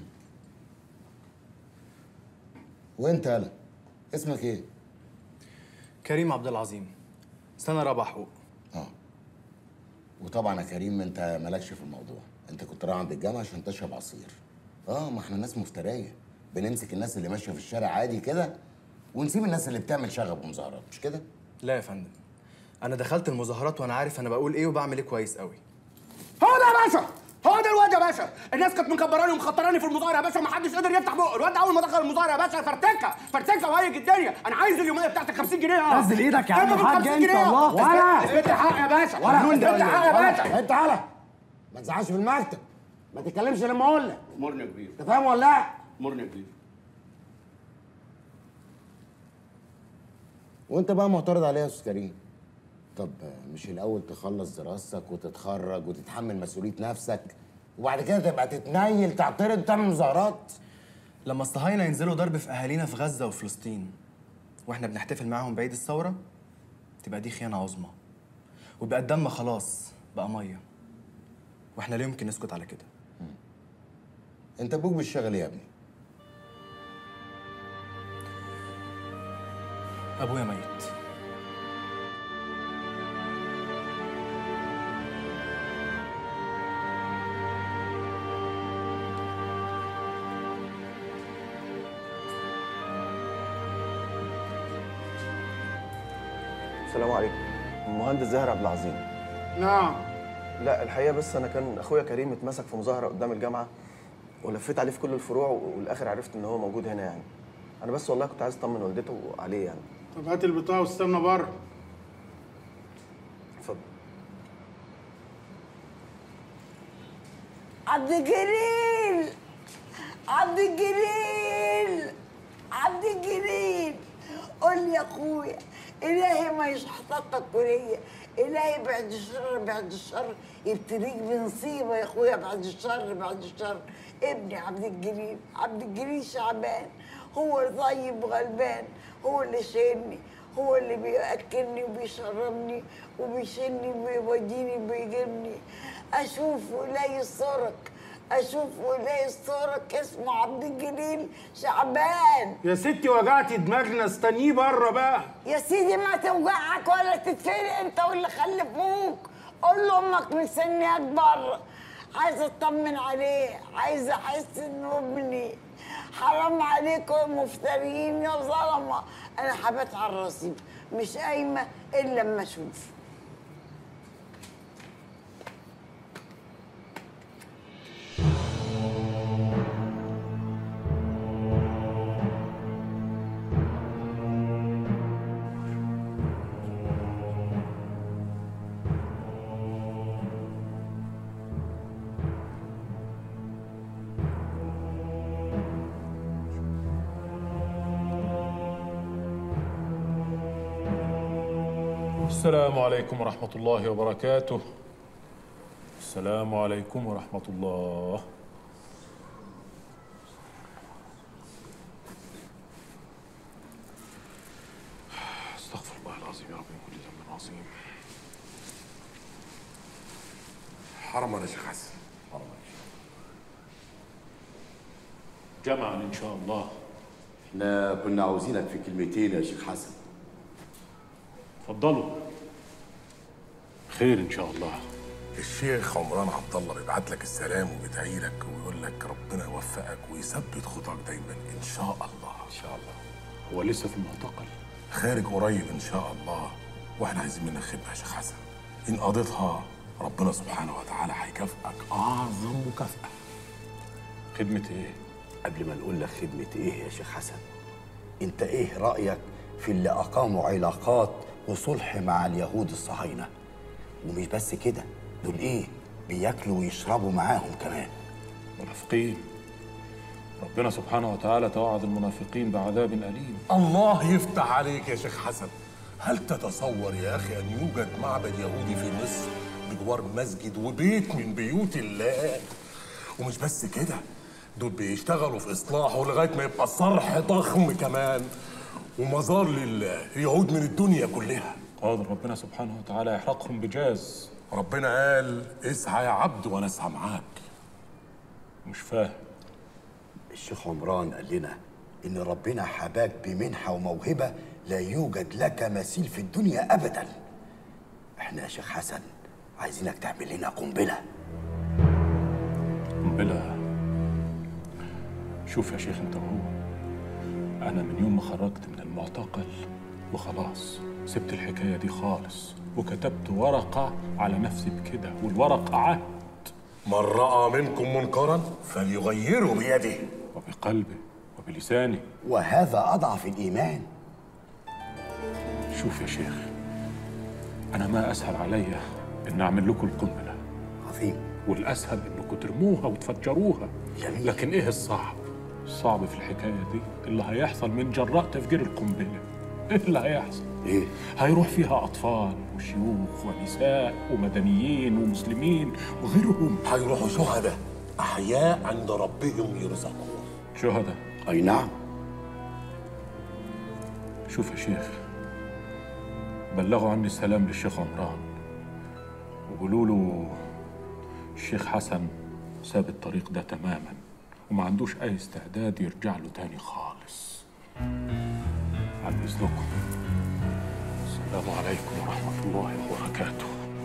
وانت يالا اسمك ايه؟ كريم عبد العظيم سنة رابعة حقوق اه وطبعا يا كريم انت مالكش في الموضوع انت كنت رايح عند الجامعه عشان تشرب عصير اه ما احنا ناس مفتريه بنمسك الناس اللي ماشيه في الشارع عادي كده ونسيب الناس اللي بتعمل شغب ومظاهرات مش كده لا يا فندم أنا دخلت المظاهرات وأنا عارف أنا بقول إيه وبعمل إيه كويس قوي هو ده يا باشا هو ده الواد يا باشا الناس كانت مكبراني ومخطراني في المظاهره يا باشا ومحدش قدر يفتح بقه الواد ده اول ما دخل المظاهره يا باشا فرتكه فرتكه وهيج الدنيا انا عايز اليوميه بتاعتك 50 جنيه اه نزل ايدك يا عم اعمل الحاج 50 انت، جنيه. الله. ولا. اثبت الحق يا باشا ولا اثبت الحق يا ولا. باشا انت على ما تزعلش في المكتب ما تتكلمش لما اقول لك مرني يا كبير انت فاهم ولا لا؟ مرني يا كبير وانت بقى معترض عليها يا استاذ كريم طب مش الاول تخلص دراستك وتتخرج وتتحمل مسؤوليه نفسك وبعد كده تبقى تتنيل تعترض وتعمل مظاهرات لما الصهاينة ينزلوا ضرب في أهالينا في غزة وفلسطين وإحنا بنحتفل معاهم بعيد الثورة تبقى دي خيانة عظمى ويبقى الدم خلاص بقى مية وإحنا لا يمكن نسكت على كده انت ابوك بالشغل يا ابني أبويا ميت السلام عليكم المهندس زاهر عبد العظيم نعم لا الحقيقه بس انا كان اخويا كريم اتمسك في مظاهره قدام الجامعه ولفيت عليه في كل الفروع والاخر عرفت ان هو موجود هنا يعني انا بس والله كنت عايز اطمن والدته عليه يعني طب هات البطاقه واستنى بره اتفضل عبد الجليل عبد الجليل عبد الجليل قول لي يا اخويا الهي ما يشحططك كليه الهي بعد الشر بعد الشر يبتليك بنصيبه يا اخويا بعد الشر بعد الشر ابني عبد الجليل عبد الجليل شعبان هو طيب وغلبان هو اللي شايلني هو اللي بياكلني وبيشربني وبيشيلني وبيوديني وبيجيبني اشوفه لا يسترك اشوفه لا يسترك اسمه عبد الجليل شعبان يا ستي وجعتي دماغنا استنيه بره بقى يا سيدي ما توجعك ولا تتفرق انت واللي خلفوك قول لامك مستنياك بره عايزه اطمن عليه عايزه احس انه ابني حرام عليكم يا مفترين يا ظلمه انا حبات على الرصيف مش قايمه الا لما اشوف السلام عليكم ورحمة الله وبركاته السلام عليكم ورحمة الله استغفر الله العظيم يا رب من كل ذنب عظيم حرما يا شيخ حسن جمعا إن شاء الله احنا كنا عاوزينك في كلمتين يا شيخ حسن اتفضلوا خير إن شاء الله الشيخ عمران عبد الله بيبعت لك السلام وبيدعي لك ويقول لك ربنا يوفقك ويثبت خطاك دايما ان شاء الله ان شاء الله هو لسه في المعتقل خارج قريب ان شاء الله واحنا عايزين منك خدمه يا شيخ حسن ان قضيتها ربنا سبحانه وتعالى هيكافئك اعظم مكافاه خدمة ايه؟ قبل ما نقول لك خدمة ايه يا شيخ حسن انت ايه رأيك في اللي اقاموا علاقات وصلح مع اليهود الصهاينة ومش بس كده دول ايه بياكلوا ويشربوا معاهم كمان منافقين ربنا سبحانه وتعالى توعد المنافقين بعذاب أليم الله يفتح عليك يا شيخ حسن هل تتصور يا اخي ان يوجد معبد يهودي في مصر بجوار مسجد وبيت من بيوت الله ومش بس كده دول بيشتغلوا في اصلاحه لغايه ما يبقى صرح ضخم كمان ومزار لليهود من الدنيا كلها قادر ربنا سبحانه وتعالى يحرقهم بجاز ربنا قال اسعى يا عبد وانا اسعى معاك مش فاهم الشيخ عمران قال لنا ان ربنا حباك بمنحة وموهبة لا يوجد لك مثيل في الدنيا ابدا احنا يا شيخ حسن عايزينك تعمل لنا قنبلة قنبلة شوف يا شيخ انت وهو انا من يوم ما خرجت من المعتقل وخلاص سبت الحكاية دي خالص وكتبت ورقة على نفسي بكده والورقة عهد من رأى منكم منكرا فليغيره بيده وبقلبه وبلسانه وهذا اضعف الايمان شوف يا شيخ انا ما اسهل عليا ان اعمل لكم القنبله عظيم والاسهل انكم ترموها وتفجروها جميل. لكن ايه الصعب الصعب في الحكايه دي اللي هيحصل من جراء تفجير القنبله ايه اللي هيحصل ايه هيروح فيها اطفال وشيوخ ونساء ومدنيين ومسلمين وغيرهم هيروحوا شهداء احياء عند ربهم يرزقون شهداء اي نعم شوف يا شيخ بلغوا عني السلام للشيخ عمران وقولوا له الشيخ حسن ساب الطريق ده تماما وما عندوش اي استعداد يرجع له تاني خالص عن اذنكم السلام عليكم ورحمه الله وبركاته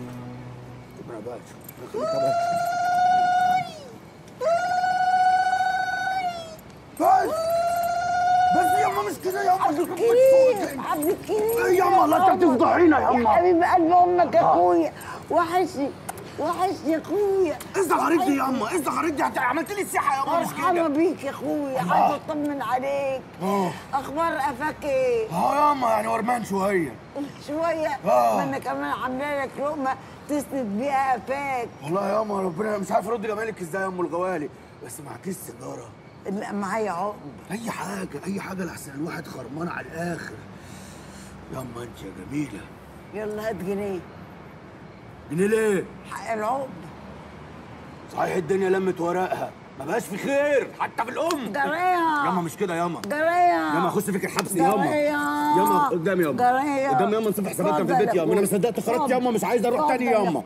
بس بس يما مش كده يما عبد الكريم عبد الكريم ايه يما لا انت تفضحينا يا يما حبيب قلب امك يا آه. اخويا وحشني وحشني يا اخويا ازدغ غريبتي يما ازدغ غريبتي هت- عملت لي السيحه يما مش مرحبا كده بيك يا اخويا الله. عايز اطمن عليك اه اخبار قفاك ايه اه يما يعني ورمان شويه شويه آه. ما انا كمان عامله لك لقمه تسند بيها قفاك والله ياما ربنا مش عارف ارد جمالك ازاي يا ام الغوالي بس معكيش سيجاره لا معايا عقد اي حاجه اي حاجه لحسن الواحد خرمان على الاخر ياما انت يا جميله يلا هات جنيه جنيه ليه حق العقد صحيح الدنيا لمت ورقها ما بقاش في خير حتى في الام جرايه ياما مش كده ياما جرايه ياما اخش فيك الحبس ياما جرايه ياما قدام ياما جرايه قدام ياما نصف حساباتنا في اتفضل البيت يا ياما انا ما أخويا. صدقت خرجت ياما مش عايز اروح تاني اتفضل يا ياما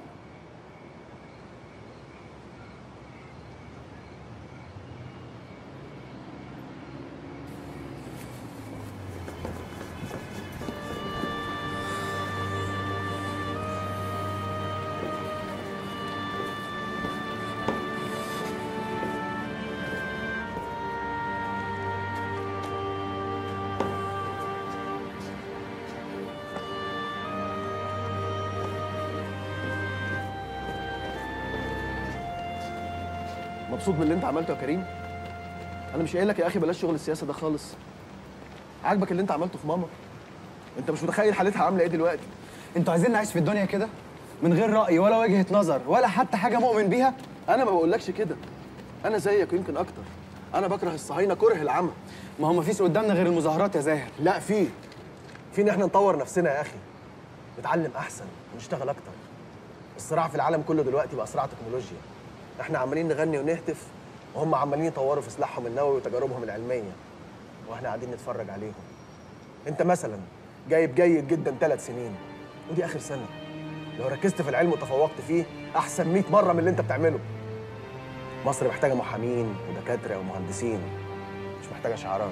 مبسوط من اللي انت عملته يا كريم انا مش قايل لك يا اخي بلاش شغل السياسه ده خالص عاجبك اللي انت عملته في ماما انت مش متخيل حالتها عامله ايه دلوقتي انتوا عايزين نعيش في الدنيا كده من غير رأي ولا وجهة نظر ولا حتى حاجة مؤمن بيها انا ما بقولكش كده انا زيك ويمكن اكتر انا بكره الصهاينه كره العمى ما هو مفيش قدامنا غير المظاهرات يا زاهر لا في في ان احنا نطور نفسنا يا اخي نتعلم احسن ونشتغل اكتر الصراع في العالم كله دلوقتي بقى صراع تكنولوجيا احنا عمالين نغني ونهتف وهم عمالين يطوروا في سلاحهم النووي وتجاربهم العلميه واحنا قاعدين نتفرج عليهم انت مثلا جايب جيد جدا ثلاث سنين ودي اخر سنه لو ركزت في العلم وتفوقت فيه احسن 100 مره من اللي انت بتعمله مصر محتاجه محامين ودكاتره ومهندسين مش محتاجه شعارات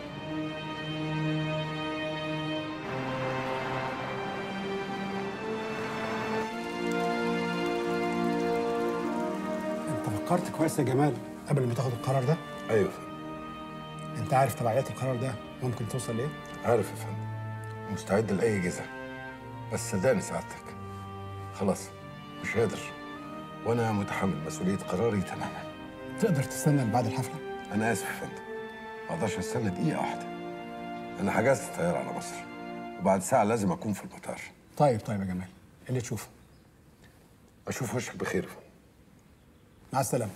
انت فكرت كويس يا جمال قبل ما تاخد القرار ده ايوه انت عارف تبعيات القرار ده ممكن توصل لايه عارف يا فندم مستعد لاي جزء بس صدقني سعادتك خلاص مش قادر وانا متحمل مسؤوليه قراري تماما تقدر تستنى لبعد الحفله انا اسف يا فندم ما اقدرش استنى دقيقه واحده انا حجزت الطياره على مصر وبعد ساعه لازم اكون في المطار طيب طيب يا جمال اللي تشوفه اشوف وشك بخير يا فندم مع السلامه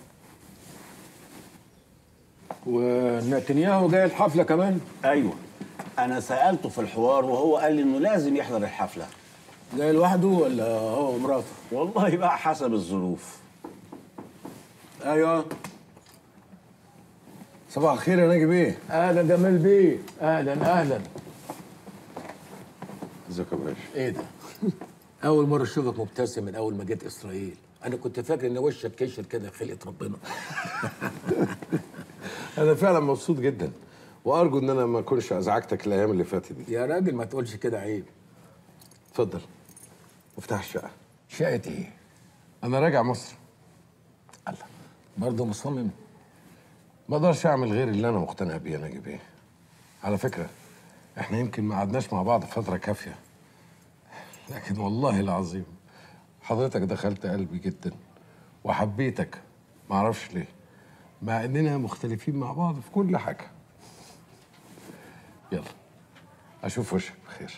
ونتنياهو جاي الحفله كمان ايوه انا سالته في الحوار وهو قال لي انه لازم يحضر الحفله جاي لوحده ولا هو ومراته والله بقى حسب الظروف ايوه صباح الخير يا ناجي بيه اهلا جمال بيه اهلا اهلا ازيك يا باشا ايه ده اول مره اشوفك مبتسم من اول ما جيت اسرائيل انا كنت فاكر ان وشك كشر كده خلقه ربنا انا فعلا مبسوط جدا وارجو ان انا ما اكونش ازعجتك الايام اللي فاتت دي يا راجل ما تقولش كده عيب اتفضل مفتاح الشقه شقه ايه انا راجع مصر برضه مصمم ما اقدرش اعمل غير اللي انا مقتنع بيه يا ناجي بيه على فكره احنا يمكن ما قعدناش مع بعض فتره كافيه لكن والله العظيم حضرتك دخلت قلبي جدا وحبيتك ما اعرفش ليه مع اننا مختلفين مع بعض في كل حاجه يلا اشوف وشك بخير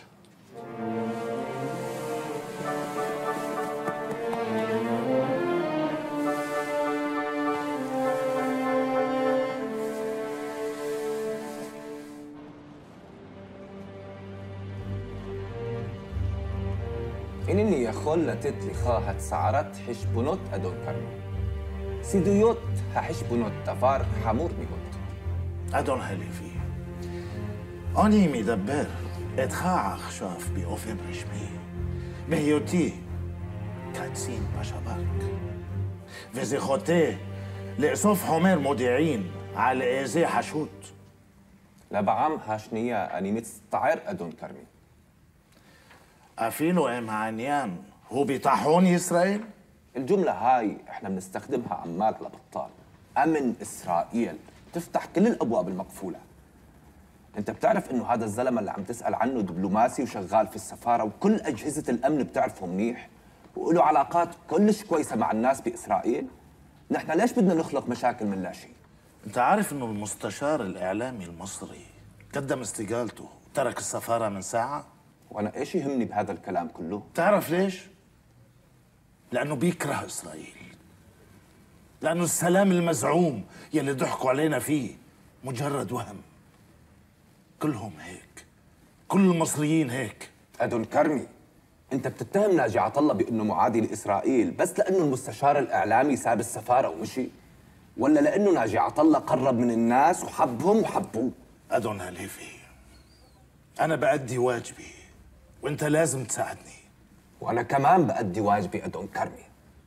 הנני יכול לתת לך הצהרת חשבונות, אדון כרמי. סידויות החשבונות דבר חמור מאוד. אדון הלוי, אני מדבר איתך עכשיו באופן רשמי, בהיותי קצין בשב"כ, וזה חוטא לאסוף חומר מודיעין על איזה חשוד. לפעם השנייה אני מצטער, אדון כרמי. אפילו אם העניין הוא ביטחון ישראל? الجملة هاي احنا بنستخدمها عمال على بطال أمن إسرائيل تفتح كل الأبواب المقفولة أنت بتعرف إنه هذا الزلمة اللي عم تسأل عنه دبلوماسي وشغال في السفارة وكل أجهزة الأمن بتعرفه منيح وله علاقات كلش كويسة مع الناس بإسرائيل نحن ليش بدنا نخلق مشاكل من لا شيء انت عارف انه المستشار الاعلامي المصري قدم استقالته وترك السفاره من ساعه وانا ايش يهمني بهذا الكلام كله تعرف ليش لانه بيكره اسرائيل لانه السلام المزعوم يلي ضحكوا علينا فيه مجرد وهم كلهم هيك كل المصريين هيك أدون كرمي انت بتتهم ناجي عطله بانه معادي لاسرائيل بس لانه المستشار الاعلامي ساب السفاره ومشي ولا لانه ناجي عطله قرب من الناس وحبهم وحبوه أدون هليفي أنا بأدي واجبي وأنت لازم تساعدني وأنا كمان بأدي واجبي أدون كرمي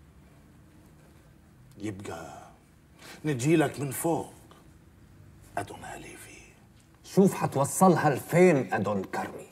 يبقى نجيلك من فوق أدون هليفي شوف حتوصلها لفين أدون كرمي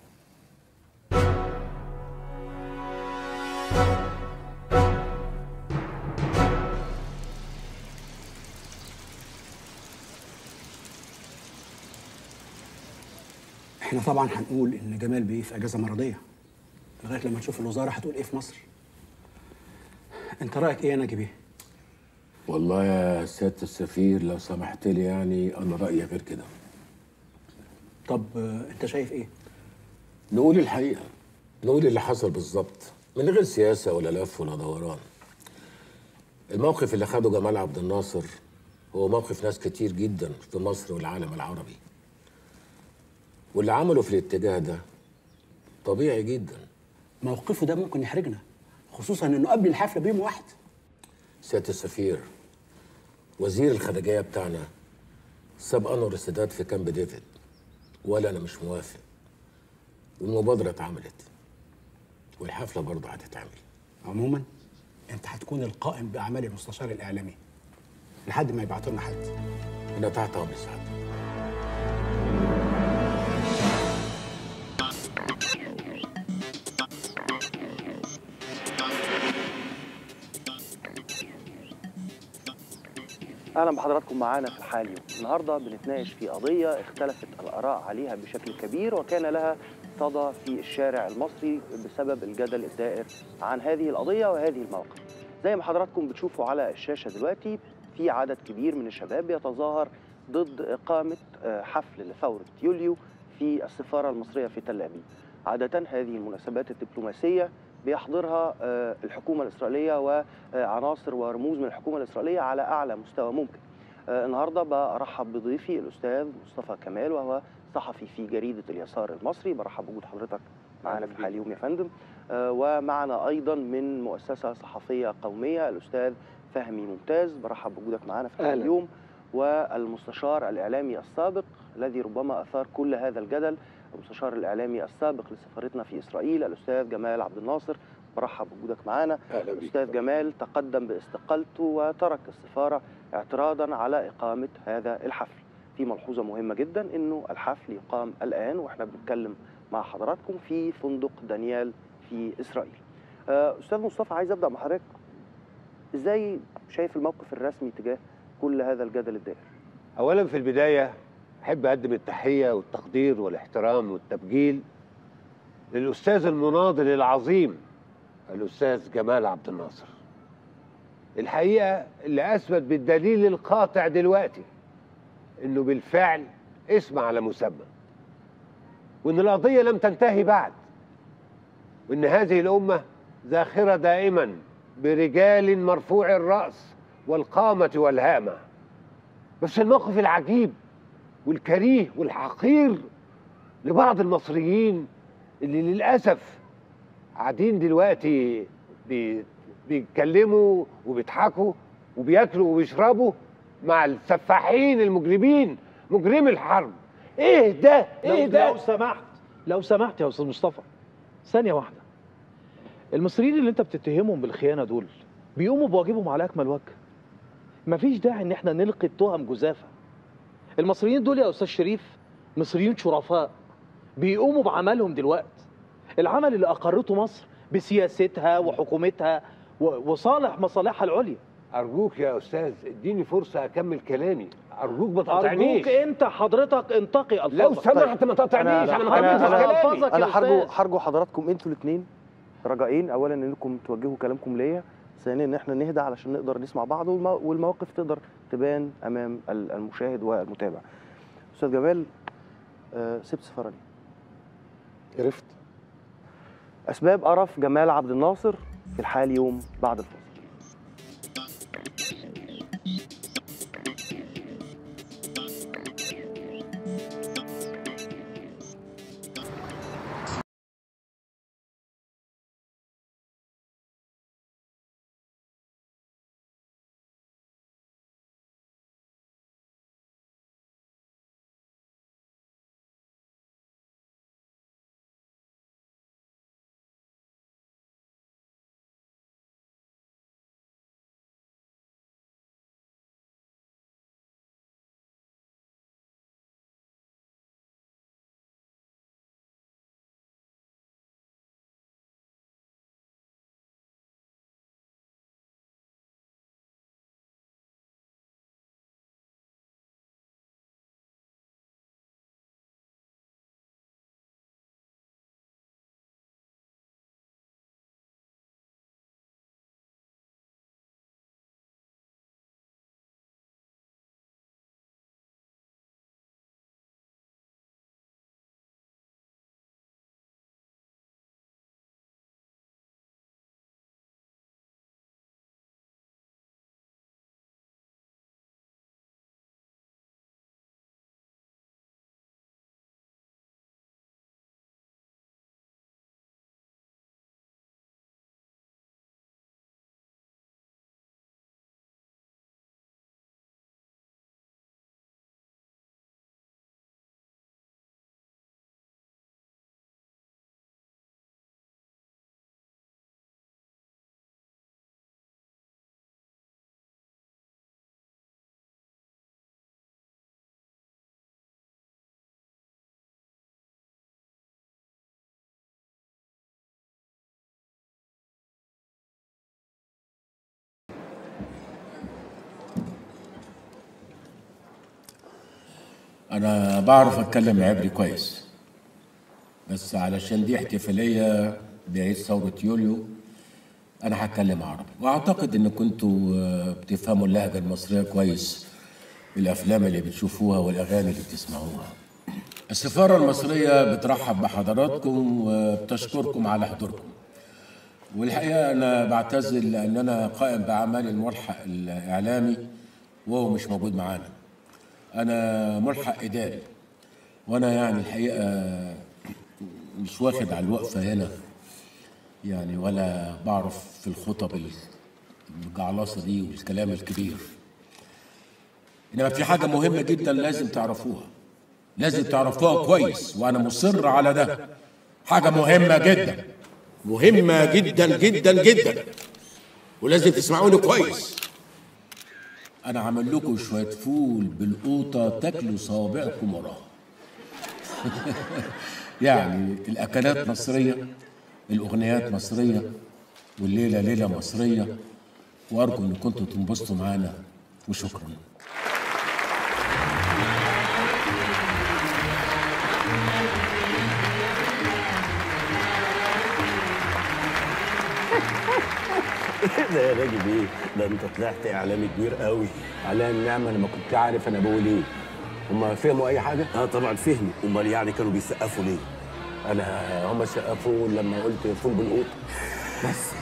احنا طبعا هنقول ان جمال بيه في اجازه مرضيه لغايه لما نشوف الوزاره هتقول ايه في مصر انت رايك ايه يا ناجي بيه والله يا سيادة السفير لو سمحت لي يعني أنا رأيي غير كده طب آه، انت شايف ايه نقول الحقيقة نقول اللي حصل بالظبط من غير سياسة ولا لف ولا دوران الموقف اللي خده جمال عبد الناصر هو موقف ناس كتير جدا في مصر والعالم العربي واللي عمله في الاتجاه ده طبيعي جدا موقفه ده ممكن يحرجنا خصوصا انه قبل الحفله بيوم واحد سياده السفير وزير الخارجيه بتاعنا ساب انور السادات في كامب ديفيد ولا انا مش موافق والمبادره اتعملت والحفله برضه هتتعمل عموما انت هتكون القائم باعمال المستشار الاعلامي لحد ما يبعتوا لنا حد انا تحت امر سعادتك اهلا بحضراتكم معانا في الحال اليوم النهارده بنتناقش في قضيه اختلفت الاراء عليها بشكل كبير وكان لها صدى في الشارع المصري بسبب الجدل الدائر عن هذه القضيه وهذه المواقف زي ما حضراتكم بتشوفوا على الشاشه دلوقتي في عدد كبير من الشباب بيتظاهر ضد اقامه آه، حفل لثوره يوليو في السفاره المصريه في تل ابيب عاده هذه المناسبات الدبلوماسيه بيحضرها آه، الحكومه الاسرائيليه وعناصر ورموز من الحكومه الاسرائيليه على اعلى مستوى ممكن. آه، النهارده برحب بضيفي الاستاذ مصطفى كمال وهو صحفي في جريده اليسار المصري برحب بوجود حضرتك معانا في حال اليوم يا فندم آه، ومعنا ايضا من مؤسسه صحفيه قوميه الاستاذ فهمي ممتاز برحب بوجودك معانا في حال أهلاً. اليوم والمستشار الاعلامي السابق الذي ربما اثار كل هذا الجدل المستشار الاعلامي السابق لسفارتنا في اسرائيل الاستاذ جمال عبد الناصر برحب بوجودك معانا أهلا بيك. الاستاذ جمال تقدم باستقالته وترك السفاره اعتراضا على اقامه هذا الحفل في ملحوظه مهمه جدا انه الحفل يقام الان واحنا بنتكلم مع حضراتكم في فندق دانيال في اسرائيل آه، استاذ مصطفى عايز ابدا مع حضرتك ازاي شايف الموقف الرسمي تجاه كل هذا الجدل الدائر اولا في البدايه احب اقدم التحيه والتقدير والاحترام والتبجيل للاستاذ المناضل العظيم الاستاذ جمال عبد الناصر الحقيقه اللي اثبت بالدليل القاطع دلوقتي انه بالفعل اسم على مسمى وان القضيه لم تنتهي بعد وان هذه الامه ذاخره دائما برجال مرفوع الراس والقامه والهامه بس الموقف العجيب والكريه والحقير لبعض المصريين اللي للاسف قاعدين دلوقتي بي- بيتكلموا وبيضحكوا وبياكلوا وبيشربوا مع السفاحين المجرمين مجرمي الحرب ايه ده ايه لو, ده لو سمحت لو سمحت يا استاذ مصطفى ثانيه واحده المصريين اللي انت بتتهمهم بالخيانه دول بيقوموا بواجبهم على اكمل وجه مفيش داعي ان احنا نلقي التهم جزافه المصريين دول يا استاذ شريف مصريين شرفاء بيقوموا بعملهم دلوقتي العمل اللي اقرته مصر بسياستها وحكومتها و- وصالح مصالحها العليا ارجوك يا استاذ اديني فرصه اكمل كلامي ارجوك ما تقاطعنيش ارجوك انت حضرتك انتقي الفاظك لو سمحت ما تقاطعنيش انا أنا- هكمل أنا- كلامي انا هرجو هرجو حضراتكم انتوا الاثنين رجائين اولا انكم توجهوا كلامكم ليا ثانيا ان احنا نهدى علشان نقدر نسمع بعض والمو- والمواقف تقدر تبان امام ال- المشاهد والمتابع استاذ جمال آه، سبت سفاره ليه؟ عرفت اسباب قرف جمال عبد الناصر في الحال يوم بعد الفاصل انا بعرف اتكلم عبري كويس بس علشان دي احتفاليه بعيد ثوره يوليو انا هتكلم عربي واعتقد ان كنتوا آه، بتفهموا اللهجه المصريه كويس بالافلام اللي بتشوفوها والاغاني اللي بتسمعوها السفاره المصريه بترحب بحضراتكم وبتشكركم على حضوركم والحقيقه انا بعتذر لان انا قائم باعمال الملحق الاعلامي وهو مش موجود معانا انا ملحق اداري وانا يعني الحقيقه مش واخد على الوقفه هنا يعني ولا بعرف في الخطب الجعلصه دي والكلام الكبير انما في حاجه مهمه جدا لازم تعرفوها لازم تعرفوها كويس وانا مصر على ده حاجه مهمه جدا مهمه جدا جدا جدا ولازم تسمعوني كويس انا عامل لكم شويه فول بالقوطه تاكلوا صوابعكم وراها يعني الاكلات مصريه الاغنيات مصريه والليله ليله مصريه وارجو ان كنتوا تنبسطوا معانا وشكرا ده يا راجل ايه ده انت طلعت اعلامي كبير قوي على النعمه انا ما كنت عارف انا بقول ايه هم فهموا اي حاجه اه طبعا فهموا امال يعني كانوا بيسقفوا ليه انا هم سقفوا لما قلت فول بالقوط بس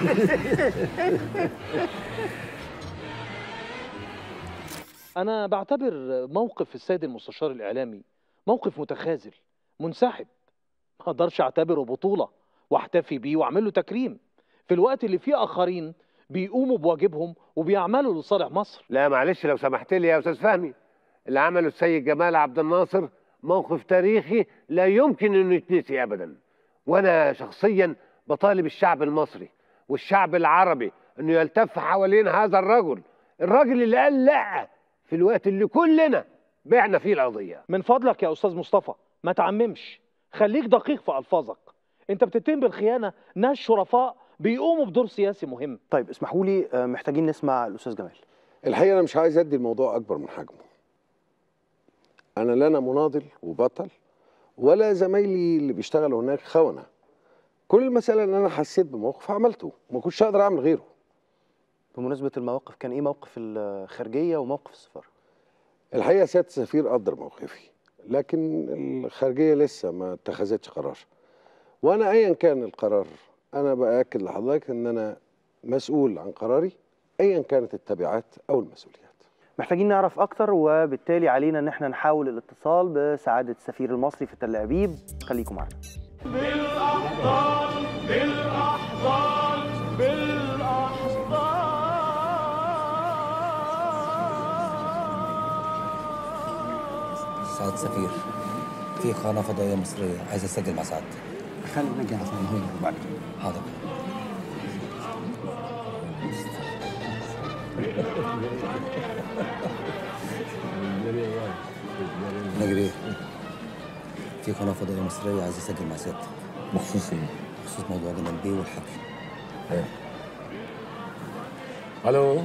أنا بعتبر موقف السيد المستشار الإعلامي موقف متخاذل منسحب ما أقدرش أعتبره بطولة وأحتفي بيه وأعمل له تكريم في الوقت اللي فيه آخرين بيقوموا بواجبهم وبيعملوا لصالح مصر لا معلش لو سمحت لي يا استاذ فهمي اللي عمله السيد جمال عبد الناصر موقف تاريخي لا يمكن انه يتنسي ابدا وانا شخصيا بطالب الشعب المصري والشعب العربي انه يلتف حوالين هذا الرجل الراجل اللي قال لا في الوقت اللي كلنا بعنا فيه القضيه من فضلك يا أستاذ مصطفى ما تعممش خليك دقيق في ألفاظك أنت بتتهم بالخيانة ناس شرفاء بيقوموا بدور سياسي مهم طيب اسمحوا لي آه، محتاجين نسمع الاستاذ جمال الحقيقه انا مش عايز ادي الموضوع اكبر من حجمه انا لا انا مناضل وبطل ولا زمايلي اللي بيشتغلوا هناك خونه كل المساله ان انا حسيت بموقف عملته ما كنتش اقدر اعمل غيره بمناسبه المواقف كان ايه موقف الخارجيه وموقف السفاره الحقيقه سياده السفير قدر موقفي لكن الخارجيه لسه ما اتخذتش قرار وانا ايا كان القرار انا باكد لحضرتك ان انا مسؤول عن قراري ايا كانت التبعات او المسؤوليات محتاجين نعرف اكتر وبالتالي علينا ان احنا نحاول الاتصال بسعاده السفير المصري في تل ابيب خليكم معنا بالأحضان بالأحضان سعادة السفير في قناة فضائية مصرية عايز اسجل مع سعادتك خلي نجي عشان هو وبعدين حاضر نجري في قناة فضائية مصرية عايز اسجل مع سيادتك بخصوص ايه؟ بخصوص موضوع جمال بيه والحفل ايه الو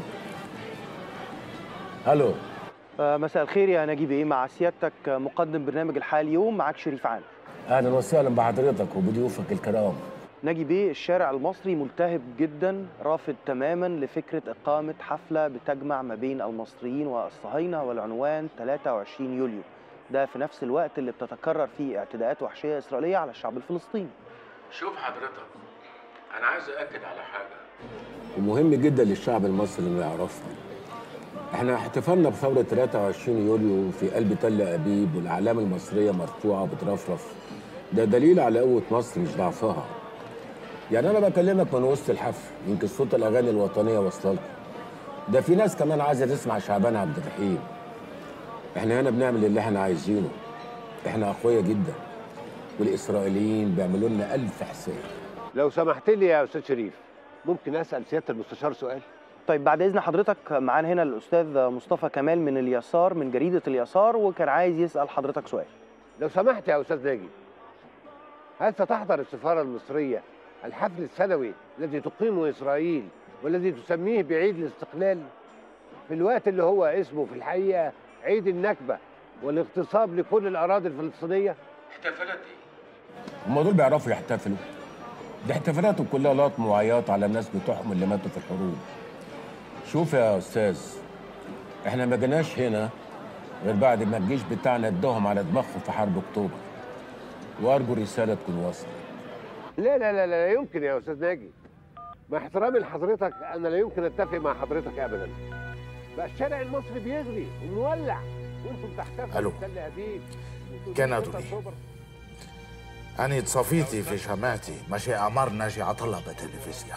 الو آه، مساء الخير يا نجيب ايه مع سيادتك آه، مقدم برنامج الحياه اليوم معاك شريف عامر اهلا وسهلا بحضرتك وبضيوفك الكرام نجي بيه الشارع المصري ملتهب جدا رافض تماما لفكرة إقامة حفلة بتجمع ما بين المصريين والصهاينة والعنوان 23 يوليو ده في نفس الوقت اللي بتتكرر فيه اعتداءات وحشية إسرائيلية على الشعب الفلسطيني شوف حضرتك انا عايز اكد على حاجه ومهم جدا للشعب المصري انه يعرفها احنا احتفلنا بثورة 23 يوليو في قلب تل أبيب والأعلام المصرية مرفوعة بترفرف ده دليل على قوة مصر مش ضعفها يعني أنا بكلمك من وسط الحفل يمكن صوت الأغاني الوطنية واصلة لكم ده في ناس كمان عايزة تسمع شعبان عبد الرحيم احنا هنا بنعمل اللي احنا عايزينه احنا أقوياء جدا والإسرائيليين بيعملوا لنا ألف حساب لو سمحت لي يا استاذ شريف ممكن اسال سياده المستشار سؤال طيب بعد إذن حضرتك معانا هنا الأستاذ مصطفى كمال من اليسار من جريدة اليسار وكان عايز يسأل حضرتك سؤال لو سمحت يا استاذ ناجي هل ستحضر السفاره المصريه الحفل السنوي الذي تقيمه اسرائيل والذي تسميه بعيد الاستقلال في الوقت اللي هو اسمه في الحقيقه عيد النكبه والاغتصاب لكل الاراضي الفلسطينيه احتفالات ايه؟ هم دول بيعرفوا يحتفلوا دي احتفالاتهم كلها لطم وعياط على الناس بتوعهم اللي ماتوا في الحروب شوف يا استاذ احنا ما جيناش هنا غير بعد ما الجيش بتاعنا اداهم على دماغهم في حرب اكتوبر وارجو الرساله تكون وصلت لا لا لا لا يمكن يا استاذ ناجي مع احترامي لحضرتك انا لا يمكن اتفق مع حضرتك ابدا بقى الشارع المصري بيغلي ومولع وانتم بتحتفلوا ألو. بتل ابيب كان أدوني. أنا تصفيتي في شمعتي ماشي أمر ناجي عطلة بتلفزيون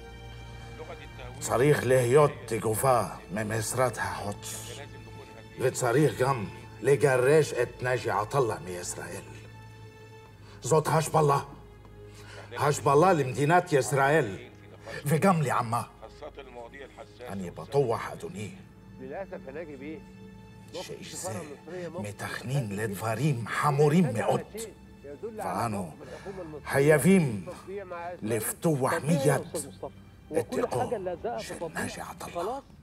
صريخ لهيوت جوفا ممسراتها حوتس وصريخ جم لجراش ات ناجي عطلة من إسرائيل زوت هاش بالله هاش بالله لمدينات إسرائيل في جملي عما أني بطوح أدوني للاسف يا ناجي بيه شيء متخنين لدفاريم حموريم مئات فأنو حيافيم لفتوح ميت وكل اتقوا حاجه اللي هتزقها في ماشي عطلة خلاص